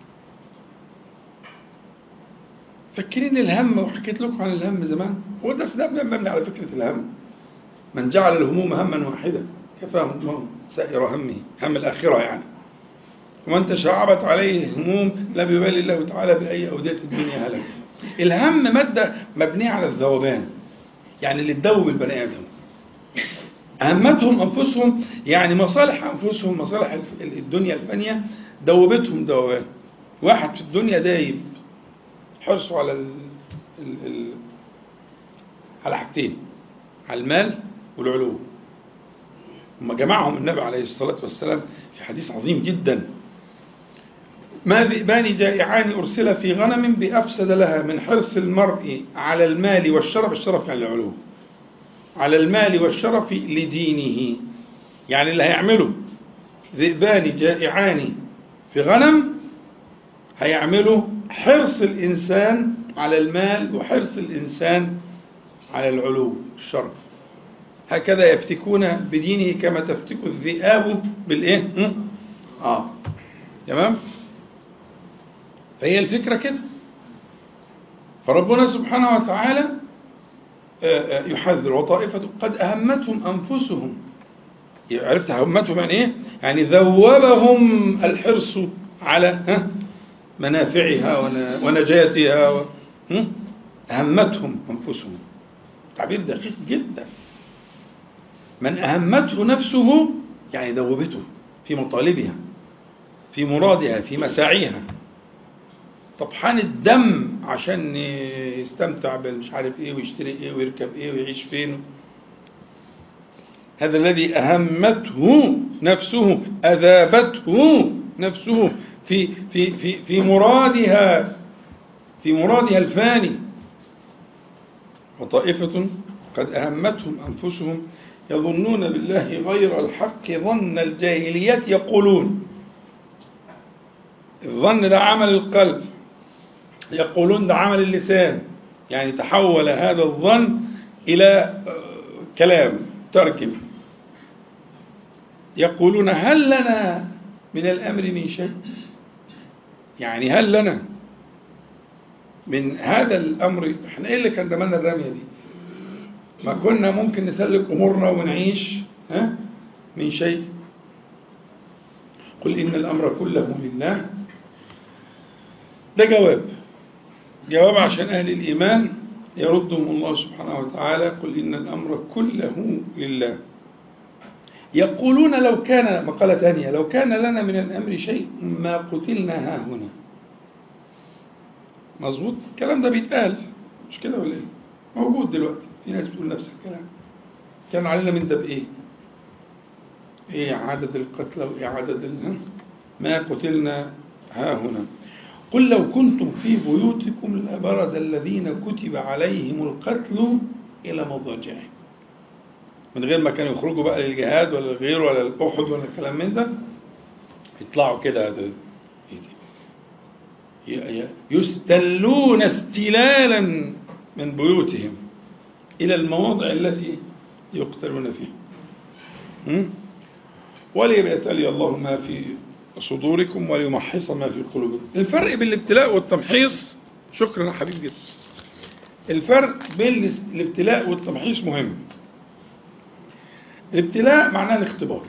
فاكرين الهم وحكيت لكم عن الهم زمان هو الدرس ده مبني على فكرة الهم من جعل الهموم هما واحدا كفاه الله سائر همه هم الآخرة يعني ومن تشعبت عليه الهموم لم يبالي الله تعالى بأي أودية الدنيا هلك الهم مادة مبنية على الذوبان يعني اللي تدوب البني آدم أهمتهم أنفسهم يعني مصالح أنفسهم مصالح الف- الدنيا الفانية دوبتهم دوبان واحد في الدنيا دايب حرصوا على ال... ال... ال... على حاجتين على المال والعلو ثم جمعهم النبي عليه الصلاة والسلام في حديث عظيم جدا ما ذئبان جائعان أرسل في غنم بأفسد لها من حرص المرء على المال والشرف الشرف يعني العلو على المال والشرف لدينه يعني اللي هيعمله ذئبان جائعان في غنم هيعملوا حرص الإنسان على المال وحرص الإنسان على العلو الشرف هكذا يفتكون بدينه كما تفتك الذئاب بالإيه؟ م? آه تمام؟ فهي الفكرة كده فربنا سبحانه وتعالى آه، آه، يحذر وطائفة قد أهمتهم أنفسهم عرفت أهمتهم يعني إيه؟ يعني ذوبهم الحرص على ها منافعها ون- ونجاتها و... هم؟ أهمتهم أنفسهم تعبير دقيق جدا من أهمته نفسه يعني ذوبته في مطالبها في مرادها في مساعيها طبحان الدم عشان يستمتع بالمش عارف ايه ويشتري ايه ويركب ايه ويعيش فين هذا الذي أهمته نفسه أذابته نفسه في في في في مرادها في مرادها الفاني وطائفة قد أهمتهم أنفسهم يظنون بالله غير الحق ظن الجاهلية يقولون الظن ده عمل القلب يقولون ده عمل اللسان يعني تحول هذا الظن إلى آه، كلام تركب يقولون هل لنا من الأمر من شيء يعني هل لنا من هذا الأمر احنا إيه اللي كان رمانا الرمية دي ما كنا ممكن نسلك أمورنا ونعيش ها من شيء قل إن الأمر كله لله ده جواب جواب عشان أهل الإيمان يردهم الله سبحانه وتعالى قل إن الأمر كله لله يقولون لو كان مقالة ثانية لو كان لنا من الأمر شيء ما قتلنا ها هنا مظبوط الكلام ده بيتقال مش كده ولا ايه موجود دلوقتي في ناس بتقول نفس الكلام كان علينا من ده بايه ايه عدد القتلى وايه عدد ال- ما قتلنا ها هنا قل لو كنتم في بيوتكم لبرز الذين كتب عليهم القتل الى مضاجعهم من غير ما كانوا يخرجوا بقى للجهاد ولا الغير ولا الأحد ولا الكلام من ده يطلعوا كده يستلون استلالا من بيوتهم إلى المواضع التي يقتلون فيها م? وليبتلي الله ما في صدوركم وليمحص ما في قلوبكم الفرق بين الابتلاء والتمحيص شكرا يا حبيبي جدا الفرق بين الابتلاء والتمحيص مهم الابتلاء معناه الاختبار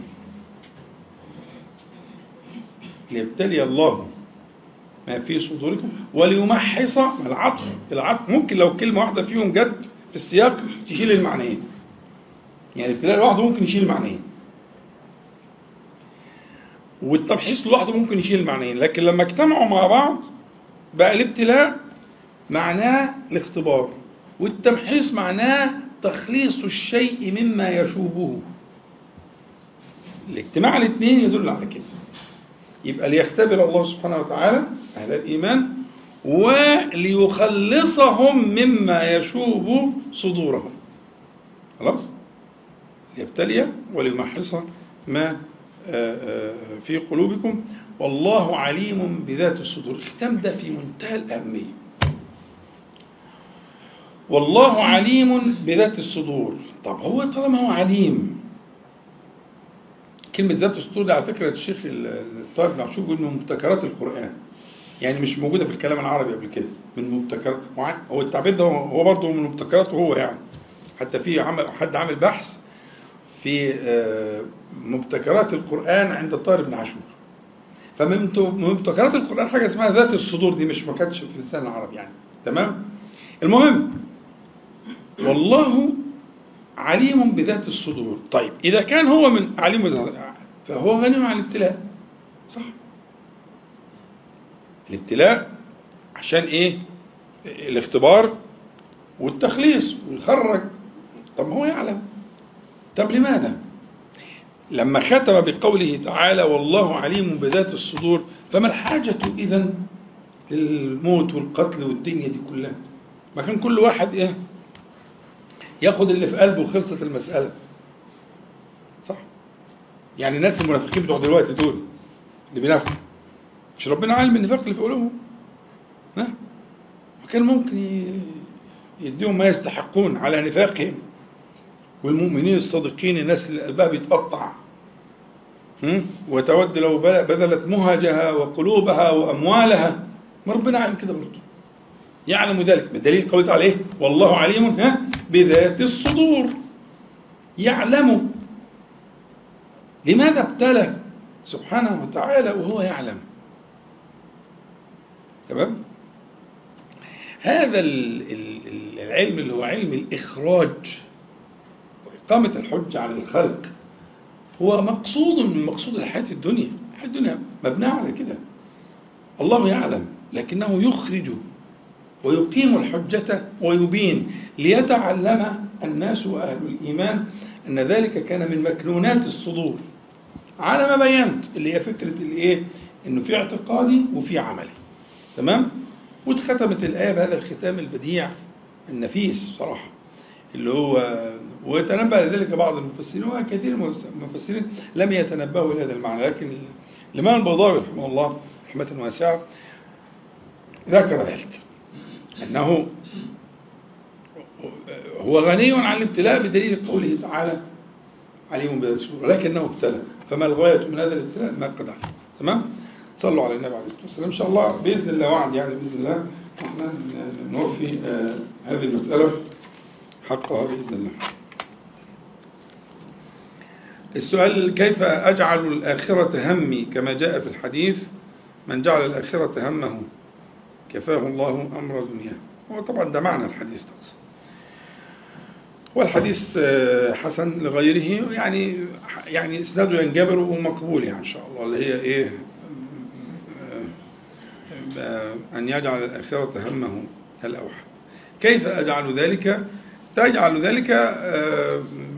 ليبتلي الله ما في صدوركم وليمحص العطف العطف ممكن لو كلمة واحدة فيهم جت في السياق تشيل المعنيين يعني الابتلاء لوحده ممكن يشيل المعنيين والتمحيص لوحده ممكن يشيل المعنيين لكن لما اجتمعوا مع بعض بقى الابتلاء معناه الاختبار والتمحيص معناه تخليص الشيء مما يشوبه الاجتماع الاثنين يدل على كده يبقى ليختبر الله سبحانه وتعالى أهل الإيمان وليخلصهم مما يشوب صدورهم خلاص ليبتلي وليمحص ما في قلوبكم والله عليم بذات الصدور الختام ده في منتهى الأهمية والله عليم بذات الصدور طب هو طالما هو عليم كلمة ذات الصدور دي على فكرة الشيخ الطاهر بن عاشور بيقول من مبتكرات القرآن يعني مش موجودة في الكلام العربي قبل كده من مبتكرات هو التعبير ده هو برضه من مبتكراته هو يعني حتى في عمل حد عامل بحث في مبتكرات القرآن عند الطاهر بن عاشور فمن مبتكرات القرآن حاجة اسمها ذات الصدور دي مش ما كانتش في اللسان العربي يعني تمام المهم والله عليم بذات الصدور طيب إذا كان هو من عليم بذات فهو غني عن الابتلاء صح الابتلاء عشان ايه الاختبار والتخليص ويخرج طب ما هو يعلم طب لماذا لما ختم بقوله تعالى والله عليم بذات الصدور فما الحاجة إذا للموت والقتل والدنيا دي كلها ما كان كل واحد ايه ياخد اللي في قلبه وخلصت المسألة صح يعني الناس المنافقين بتوع دلوقتي دول اللي بينافقوا مش ربنا عالم النفاق اللي في قلوبهم ها وكان ممكن يديهم ما يستحقون على نفاقهم والمؤمنين الصادقين الناس اللي قلبها بيتقطع وتود لو بذلت مهجها وقلوبها وأموالها ما ربنا عالم كده برضه يعلم ذلك بالدليل قوله عليه والله عليم ها بذات الصدور يعلم لماذا ابتلى سبحانه وتعالى وهو يعلم تمام هذا العلم اللي هو علم الإخراج وإقامة الحجة على الخلق هو مقصود من مقصود الحياة الدنيا الحياة الدنيا مبنية على كده الله يعلم لكنه يخرج ويقيم الحجة ويبين ليتعلم الناس وأهل الإيمان أن ذلك كان من مكنونات الصدور على ما بينت اللي هي فكرة الإيه؟ إنه في اعتقادي وفي عملي تمام؟ واتختمت الآية بهذا الختام البديع النفيس صراحة اللي هو ويتنبأ لذلك بعض المفسرين وكثير من المفسرين لم يتنبهوا لهذا المعنى لكن الإمام البيضاوي رحمه الله رحمة واسعة ذكر ذلك أنه هو غني عن الابتلاء بدليل قوله تعالى عليم بذات الصدور ولكنه ابتلى فما الغاية من هذا الابتلاء ما قد علم تمام صلوا على النبي عليه الصلاة والسلام إن شاء الله بإذن الله وعد يعني بإذن الله احنا نوفي آه هذه المسألة حقها بإذن الله السؤال كيف أجعل الآخرة همي كما جاء في الحديث من جعل الآخرة همه كفاه الله أمر دنياه هو طبعا ده معنى الحديث تصل. والحديث حسن لغيره يعني يعني اسناده ينجبر ومقبول يعني ان شاء الله اللي هي ايه ان يجعل الاخره همه الاوحد كيف اجعل ذلك تجعل ذلك ب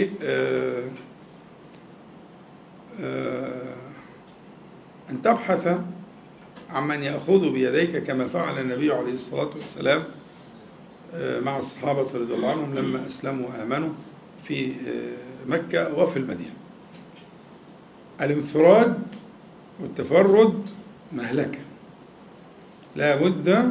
ان تبحث عمن يأخذ بيديك كما فعل النبي عليه الصلاة والسلام مع الصحابة رضي الله عنهم لما أسلموا وآمنوا في مكة وفي المدينة الانفراد والتفرد مهلكة لا بد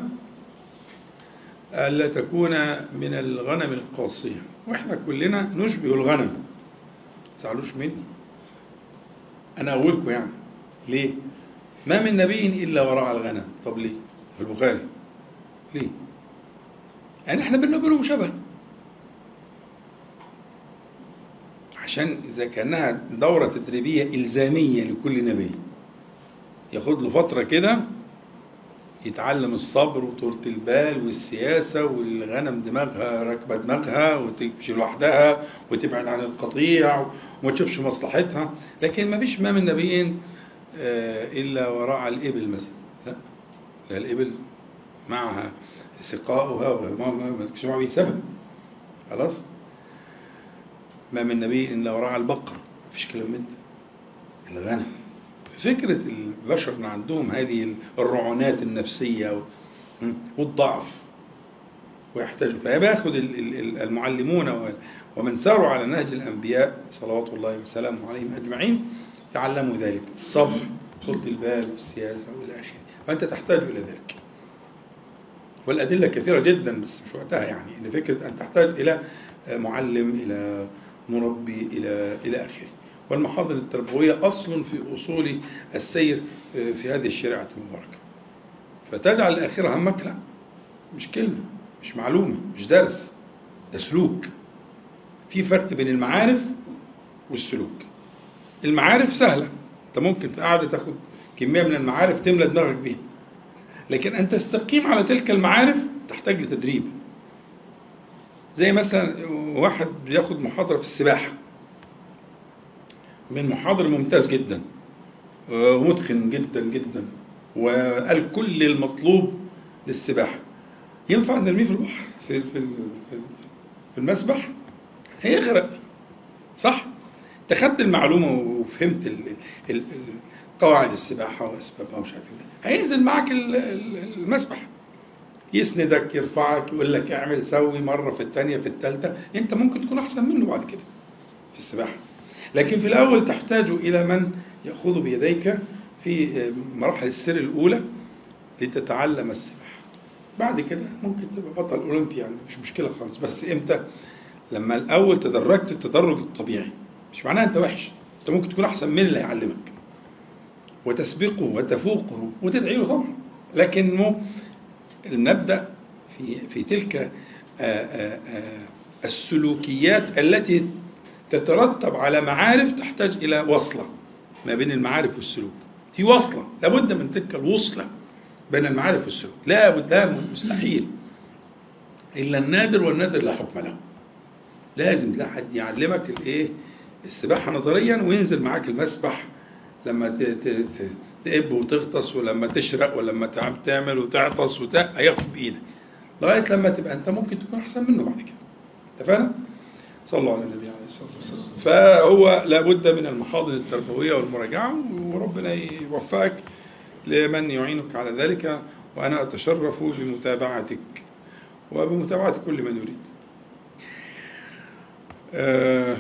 ألا تكون من الغنم القاصية وإحنا كلنا نشبه الغنم تزعلوش مني أنا أقولكم يعني ليه ما من نبي إلا وراء الغنم طب ليه في البخاري ليه يعني احنا بينا وبينهم شبه عشان إذا كأنها دورة تدريبية إلزامية لكل نبي ياخد له فترة كده يتعلم الصبر وطولة البال والسياسة والغنم دماغها راكبة دماغها وتمشي لوحدها وتبعد عن القطيع وما تشوفش مصلحتها لكن ما فيش ما من نبيين آه، إلا وراء الإبل مثلا لا لا الإبل معها سقاؤها وما ما ما تكونش معه بسبب خلاص ما من نبي إلا وراء البقر مفيش كلام من ده الغنم فكرة البشر إن عندهم هذه الرعونات النفسية والضعف ويحتاجوا فبياخد ال- ال- ال- المعلمون و- ومن ساروا على نهج الأنبياء صلوات الله وسلامه عليهم أجمعين تعلموا ذلك الصبر طولة البال والسياسة والى آخره فأنت تحتاج إلى ذلك والأدلة كثيرة جدا بس مش وقتها يعني إن فكرة أن تحتاج إلى معلم إلى مربي إلى إلى آخره والمحاضر التربوية أصل في أصول السير في هذه الشريعة المباركة فتجعل الآخرة همك لا مش كلمة مش معلومة مش درس ده سلوك في فرق بين المعارف والسلوك المعارف سهلة انت ممكن في قاعدة تاخد كمية من المعارف تملى دماغك بيها لكن أن تستقيم على تلك المعارف تحتاج لتدريب زي مثلا واحد بياخد محاضرة في السباحة من محاضر ممتاز جدا ومتقن جدا جدا وقال كل المطلوب للسباحة ينفع نرميه في البحر في في في المسبح هيغرق صح؟ انت خدت المعلومة وفهمت ال ال ال قواعد السباحة وأسبابها ومش عارف ايه هينزل معاك ال- ال- المسبح يسندك يرفعك يقول لك اعمل سوي مرة في الثانية في الثالثة انت ممكن تكون أحسن منه بعد كده في السباحة لكن في الأول تحتاج إلى من يأخذ بيديك في مراحل السير الأولى لتتعلم السباحة بعد كده ممكن تبقى بطل أولمبي يعني مش مشكلة خالص بس إمتى لما الأول تدرجت التدرج الطبيعي مش معناها أنت وحش أنت ممكن تكون أحسن من اللي يعلمك وتسبقه وتفوقه وتدعي له طبعا لكن مو نبدأ في في تلك آآ آآ السلوكيات التي تترتب على معارف تحتاج إلى وصلة ما بين المعارف والسلوك في وصلة لابد من تلك الوصلة بين المعارف والسلوك لا بد لا مستحيل إلا النادر والنادر لا حكم له لازم لا حد يعلمك الايه السباحة نظريا وينزل معاك المسبح لما ت- ت- ت- تقب وتغطس ولما تشرق ولما تعب تعمل وتعطس وت... هياخد بإيدك لغاية لما تبقى أنت ممكن تكون أحسن منه بعد كده اتفقنا؟ صلى الله على النبي عليه الصلاة والسلام فهو لابد من المحاضر التربوية والمراجعة وربنا يوفقك لمن يعينك على ذلك وأنا أتشرف بمتابعتك وبمتابعة كل من يريد آه،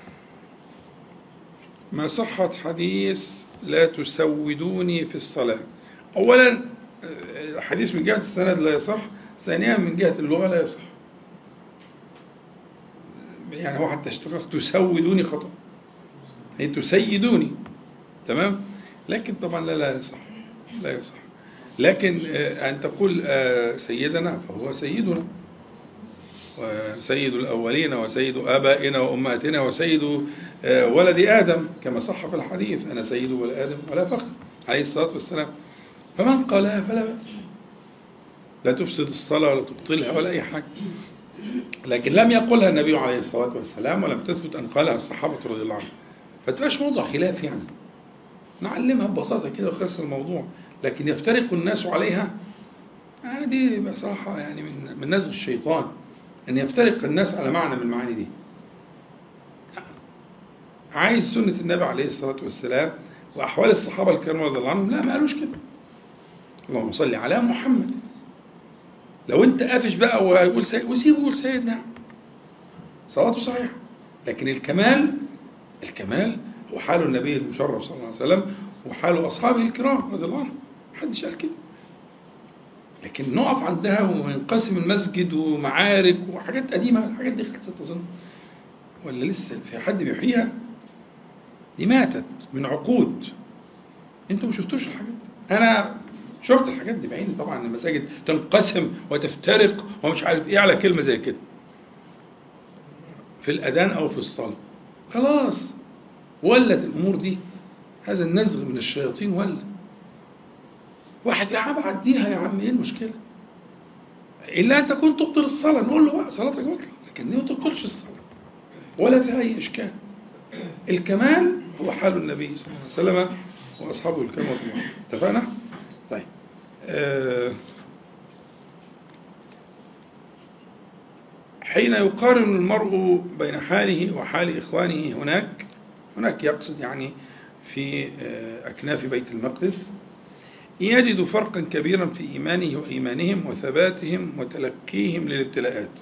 ما صحة حديث لا تسودوني في الصلاة أولا آه، الحديث من جهة السند لا يصح ثانيا من جهة اللغة لا يصح يعني هو حتى اشتغل تسودوني خطأ هي تسيدوني تمام لكن طبعا لا لا يصح لا يصح لكن آه، أن تقول آه، سيدنا فهو سيدنا وسيد الأولين وسيد آبائنا وأمهاتنا وسيد آه، ولد آدم كما صح في الحديث أنا سيد ولد آدم ولا فخر عليه الصلاة والسلام فمن قالها فلا بأس لا تفسد الصلاة ولا تبطلها ولا أي حاجة لكن لم يقلها النبي عليه الصلاة والسلام ولم تثبت أن قالها الصحابة رضي الله عنهم فتبقاش موضوع خلاف يعني نعلمها ببساطة كده وخلص الموضوع لكن يفترق الناس عليها آه دي بصراحة يعني من من نزغ الشيطان أن يفترق الناس على معنى من المعاني دي عايز سنة النبي عليه الصلاة والسلام وأحوال الصحابة الكرام رضي الله عنهم لا ما قالوش كده اللهم صل على محمد لو أنت قافش بقى ويقول سيد وسيبه يقول سيدنا صلاته صحيحة لكن الكمال الكمال هو حال النبي المشرف صلى الله عليه وسلم وحال أصحابه الكرام رضي الله عنهم محدش قال كده لكن نقف عندها وينقسم المسجد ومعارك وحاجات قديمة الحاجات دي خلصت أظن ولا لسه في حد بيحييها دي ماتت من عقود انتوا ما شفتوش الحاجات دي انا شفت الحاجات دي بعيني طبعا المساجد تنقسم وتفترق ومش عارف ايه على كلمة زي كده في الأذان أو في الصلاة خلاص ولت الأمور دي هذا النزغ من الشياطين ولا واحد يا عم عديها يا عم ايه المشكلة إلا أن تكون تبطل الصلاة نقول له بقى صلاتك بطل لكن دي ما تبطلش الصلاة ولا فيها أي إشكال الكمال هو حال النبي صلى الله عليه وسلم وأصحابه الكرام والله اتفقنا؟ طيب آه حين يقارن المرء بين حاله وحال إخوانه هناك هناك يقصد يعني في آه، أكناف بيت المقدس يجد فرقا كبيرا في إيمانه وإيمانهم وثباتهم وتلقيهم للابتلاءات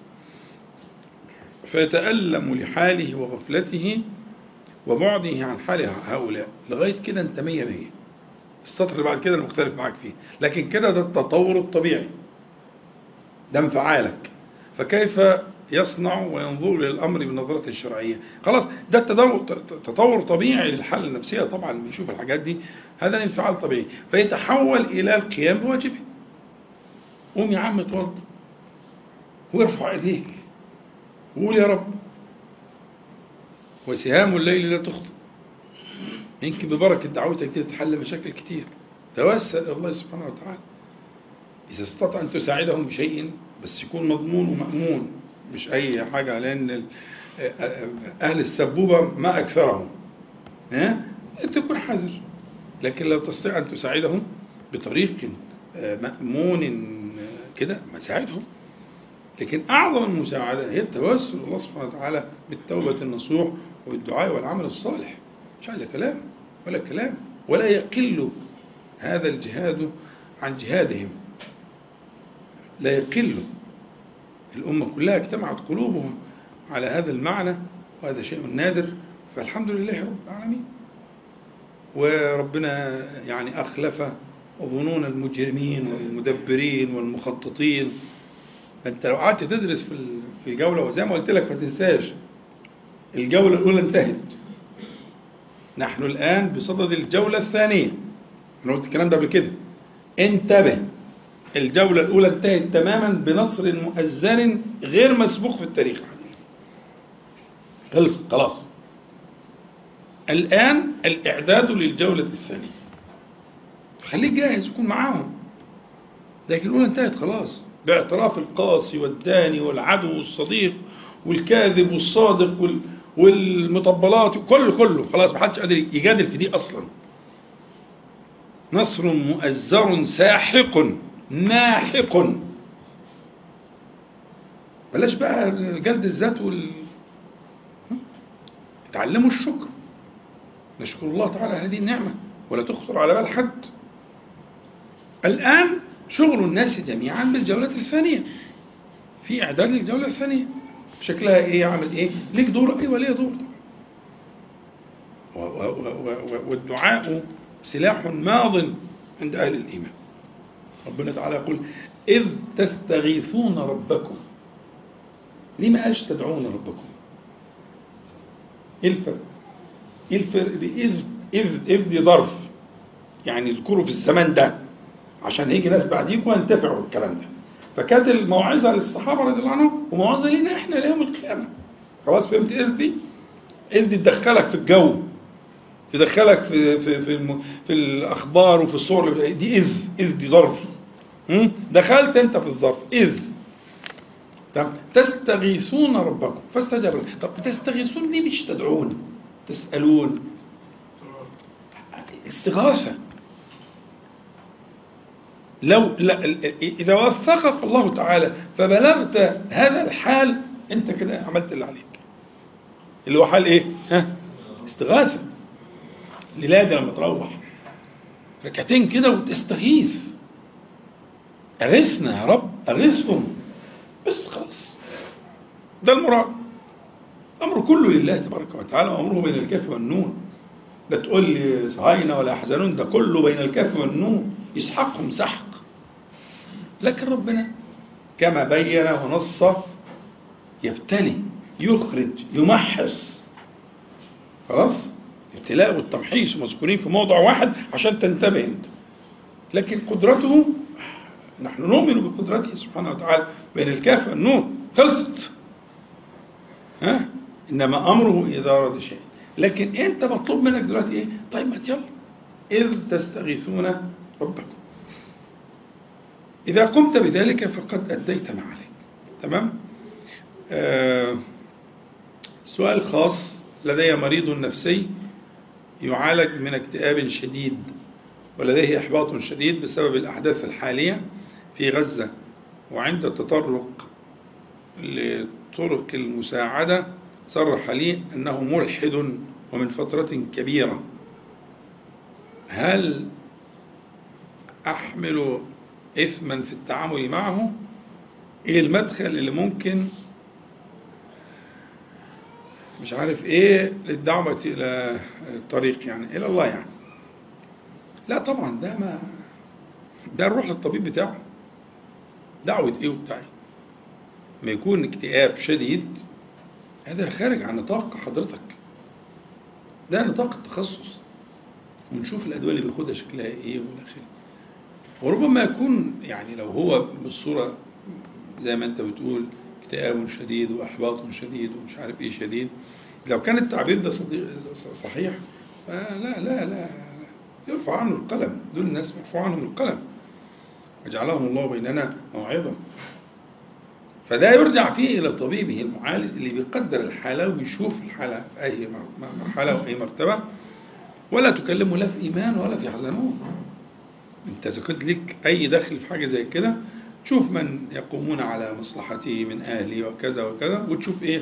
فيتألم لحاله وغفلته وبعده عن حال هؤلاء لغاية كده أنت مية مية السطر اللي بعد كده أنا مختلف معاك فيه لكن كده ده التطور الطبيعي ده انفعالك فكيف يصنع وينظر للأمر بنظرة شرعية خلاص ده التدور تطور طبيعي للحالة النفسية طبعا لما يشوف الحاجات دي هذا الانفعال طبيعي فيتحول إلى القيام بواجبه قوم يا عم اتوضى وارفع ايديك وقول يا رب وسهام الليل لا تخطئ يمكن ببركة دعوتك دي تتحل مشاكل كتير توسل إلى الله سبحانه وتعالى إذا استطاع أن تساعدهم بشيء بس يكون مضمون ومأمون مش أي حاجة لأن أهل السبوبة ما أكثرهم ها تكون حذر لكن لو تستطيع أن تساعدهم بطريق مأمون كده ما تساعدهم لكن أعظم المساعدة هي التوسل الله سبحانه وتعالى بالتوبة النصوح والدعاء والعمل الصالح مش عايزة كلام ولا كلام ولا يقل هذا الجهاد عن جهادهم لا يقل الأمة كلها اجتمعت قلوبهم على هذا المعنى وهذا شيء نادر فالحمد لله رب العالمين وربنا يعني أخلف ظنون المجرمين والمدبرين والمخططين أنت لو قعدت تدرس في في جولة وزي ما قلت لك ما تنساش الجولة الأولى انتهت نحن الآن بصدد الجولة الثانية أنا قلت الكلام ده قبل كده انتبه الجولة الأولى انتهت تماما بنصر مؤزر غير مسبوق في التاريخ الحديث خلص خلاص الآن الإعداد للجولة الثانية خليك جاهز يكون معاهم لكن الأولى انتهت خلاص باعتراف القاسي والداني والعدو والصديق والكاذب والصادق وال والمطبلات كله كله خلاص محدش قادر يجادل في دي أصلا نصر مؤزر ساحق ماحق بلاش بقى جلد الذات وال تعلموا الشكر نشكر الله تعالى هذه النعمة ولا تخطر على بال حد الآن شغل الناس جميعا بالجولة الثانية في إعداد للجولة الثانية شكلها إيه عمل إيه ليك دور أيوة ليه دور والدعاء سلاح ماض عند أهل الإيمان ربنا تعالى يقول إذ تستغيثون ربكم ليه ما قالش تدعون ربكم ايه الفرق ايه الفرق بإذ إذ إذ دي ظرف يعني اذكروا في الزمان ده عشان هيجي ناس بعديكم ينتفعوا بالكلام ده فكانت الموعظة للصحابة رضي الله عنهم وموعظة لنا احنا ليوم القيامة خلاص فهمت إذ دي إذ دي تدخلك في الجو تدخلك في في في, الم... في الاخبار وفي الصور دي اذ اذ دي ظرف دخلت انت في الظرف اذ طب تستغيثون ربكم فاستجاب لكم طب تستغيثون دي مش تدعون تسالون استغاثه لو لا اذا وفقك الله تعالى فبلغت هذا الحال انت كده عملت اللي عليك اللي هو حال ايه ها استغاثه ليلة لما تروح ركعتين كده وتستغيث أغثنا يا رب أغثهم بس خلاص ده المراد الأمر كله لله تبارك وتعالى وأمره بين الكاف والنون لا تقول لي صهاينة ولا يحزنون ده كله بين الكاف والنون يسحقهم سحق لكن ربنا كما بين ونص يبتلي يخرج يمحص خلاص الابتلاء والتمحيص مذكورين في موضع واحد عشان تنتبه انت لكن قدرته نحن نؤمن بقدرته سبحانه وتعالى بين الكاف والنون خلصت ها إنما أمره إذا أراد شيء لكن أنت مطلوب منك دلوقتي إيه طيب ما يلا إذ تستغيثون ربكم إذا قمت بذلك فقد أديت ما عليك تمام آه سؤال خاص لدي مريض نفسي يعالج من اكتئاب شديد ولديه إحباط شديد بسبب الأحداث الحالية في غزة وعند التطرق لطرق المساعدة صرح لي أنه ملحد ومن فترة كبيرة هل أحمل إثما في التعامل معه إيه المدخل اللي ممكن مش عارف إيه للدعوة إلى الطريق يعني إلى الله يعني لا طبعا ده ما ده نروح للطبيب بتاعه دعوة إيه وبتاعي ما يكون اكتئاب شديد هذا خارج عن نطاق حضرتك ده نطاق التخصص ونشوف الأدوية اللي بياخدها شكلها إيه والى آخره وربما يكون يعني لو هو بالصورة زي ما أنت بتقول اكتئاب شديد وإحباط شديد ومش عارف إيه شديد لو كان التعبير ده صحيح لا لا لا يرفع عنه القلم دول الناس مرفوع عنهم القلم وجعلهم الله بيننا موعظة فده يرجع فيه إلى طبيبه المعالج اللي بيقدر الحالة ويشوف الحالة في أي مرحلة وأي مرتبة ولا تكلمه لا في إيمان ولا في حزنون أنت إذا كنت لك أي دخل في حاجة زي كده تشوف من يقومون على مصلحته من أهلي وكذا وكذا وتشوف إيه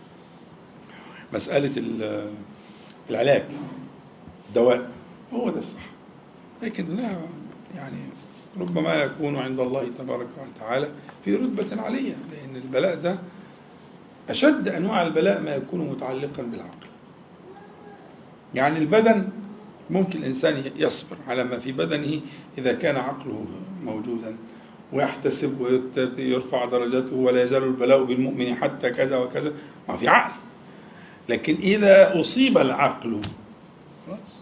مسألة العلاج الدواء هو ده الصح لكن لا يعني ربما يكون عند الله تبارك وتعالى في رتبة عالية لأن البلاء ده أشد أنواع البلاء ما يكون متعلقا بالعقل يعني البدن ممكن الإنسان يصبر على ما في بدنه إذا كان عقله موجودا ويحتسب ويرفع درجته ولا يزال البلاء بالمؤمن حتى كذا وكذا ما في عقل لكن إذا أصيب العقل خلاص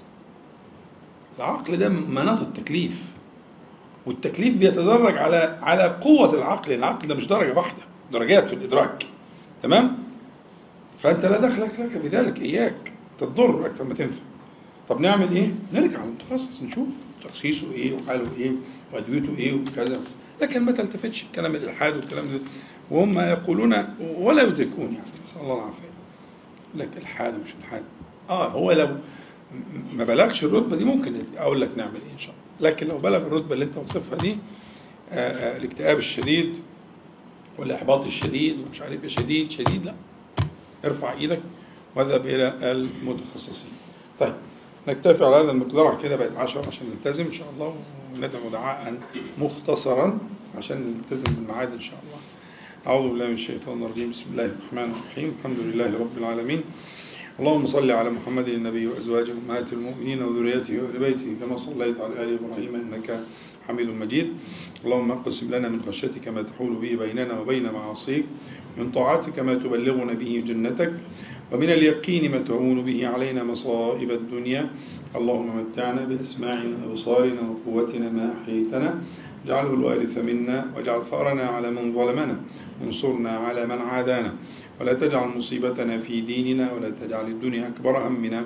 العقل ده مناط التكليف والتكليف بيتدرج على على قوة العقل العقل ده مش درجة واحدة درجات في الإدراك تمام فأنت لا دخل لك بذلك إياك تضر أكثر ما تنفع طب نعمل إيه؟ نرجع للمتخصص نشوف تخصيصه إيه وحاله إيه وأدويته إيه وكذا لكن ما تلتفتش الكلام الإلحاد والكلام ده وهم يقولون ولا يدركون يعني نسأل الله العافية لك الحاد ومش الحاد آه هو لو ما بلغش الرتبة دي ممكن أقول لك نعمل إيه إن شاء الله لكن لو بلغ الرتبة اللي أنت وصفها دي آآ آآ الاكتئاب الشديد والإحباط الشديد ومش عارف إيه شديد شديد لا ارفع إيدك واذهب إلى المتخصصين طيب نكتفي على هذا المقدار كده بقت 10 عشان نلتزم إن شاء الله وندعو دعاء مختصرا عشان نلتزم بالميعاد إن شاء الله أعوذ بالله من الشيطان الرجيم بسم الله الرحمن الرحيم الحمد لله رب العالمين اللهم صل على محمد النبي وأزواجه أمهات المؤمنين وذريته وأهل بيته كما صليت على آل إبراهيم إنك حميد مجيد اللهم اقسم لنا من خشيتك ما تحول به بيننا وبين معاصيك من طاعتك ما تبلغنا به جنتك ومن اليقين ما تعون به علينا مصائب الدنيا اللهم متعنا بأسماعنا وأبصارنا وقوتنا ما أحييتنا اجعله الوارث منا واجعل ثأرنا على من ظلمنا وانصرنا على من عادانا ولا تجعل مصيبتنا في ديننا ولا تجعل الدنيا أكبر همنا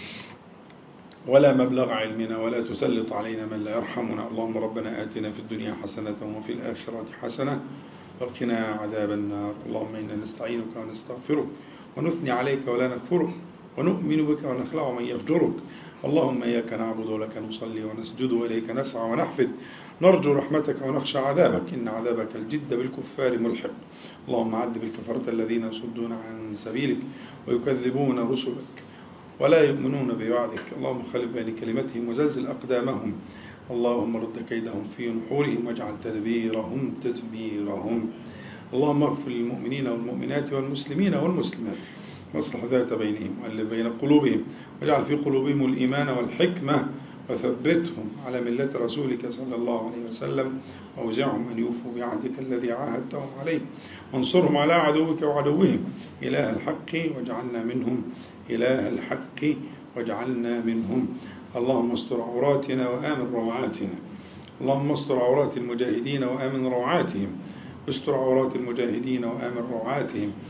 ولا مبلغ علمنا ولا تسلط علينا من لا يرحمنا اللهم ربنا آتنا في الدنيا حسنة وفي الآخرة حسنة وقنا عذاب النار اللهم إنا نستعينك ونستغفرك ونثني عليك ولا نكفرك ونؤمن بك ونخلع من يفجرك اللهم إياك نعبد ولك نصلي ونسجد وإليك نسعى ونحفد نرجو رحمتك ونخشى عذابك إن عذابك الجد بالكفار ملحق اللهم عذب الكفرة الذين يصدون عن سبيلك ويكذبون رسلك ولا يؤمنون بوعدك اللهم خلف بين كلمتهم وزلزل أقدامهم اللهم رد كيدهم في نحورهم واجعل تدبيرهم تدبيرهم اللهم اغفر للمؤمنين والمؤمنات والمسلمين والمسلمات واصلح ذات بينهم وألف بين قلوبهم واجعل في قلوبهم الإيمان والحكمة وثبتهم على ملة رسولك صلى الله عليه وسلم وأوزعهم أن يوفوا بعهدك الذي عاهدتهم عليه وانصرهم على عدوك وعدوهم إله الحق واجعلنا منهم إله الحق واجعلنا منهم اللهم استر عوراتنا وآمن روعاتنا اللهم استر عورات المجاهدين وآمن روعاتهم استر عورات المجاهدين وآمن روعاتهم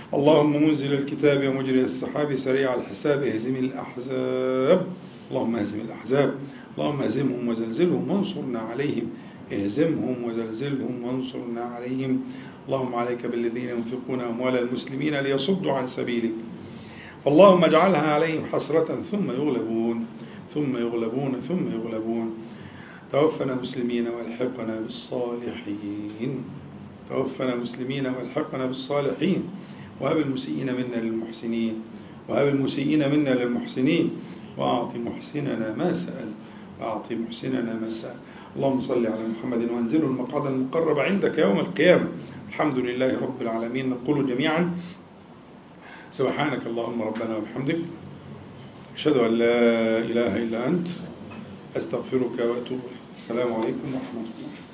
اللهم منزل الكتاب ومجري السحاب سريع الحساب اهزم الأحزاب اللهم اهزم الأحزاب اللهم اهزمهم وزلزلهم وانصرنا عليهم اهزمهم وزلزلهم وانصرنا عليهم اللهم عليك بالذين ينفقون أموال المسلمين ليصدوا عن سبيلك فاللهم اجعلها عليهم حسرة ثم يغلبون ثم يغلبون ثم يغلبون توفنا مسلمين والحقنا بالصالحين توفنا مسلمين والحقنا بالصالحين وهب المسيئين منا للمحسنين وهب المسيئين منا للمحسنين وأعط محسننا ما سأل وأعط محسننا ما سأل اللهم صل على محمد وانزله المقعد المقرب عندك يوم القيامة الحمد لله رب العالمين نقول جميعا سبحانك اللهم ربنا وبحمدك أشهد أن لا إله إلا أنت أستغفرك وأتوب إليك السلام عليكم ورحمة الله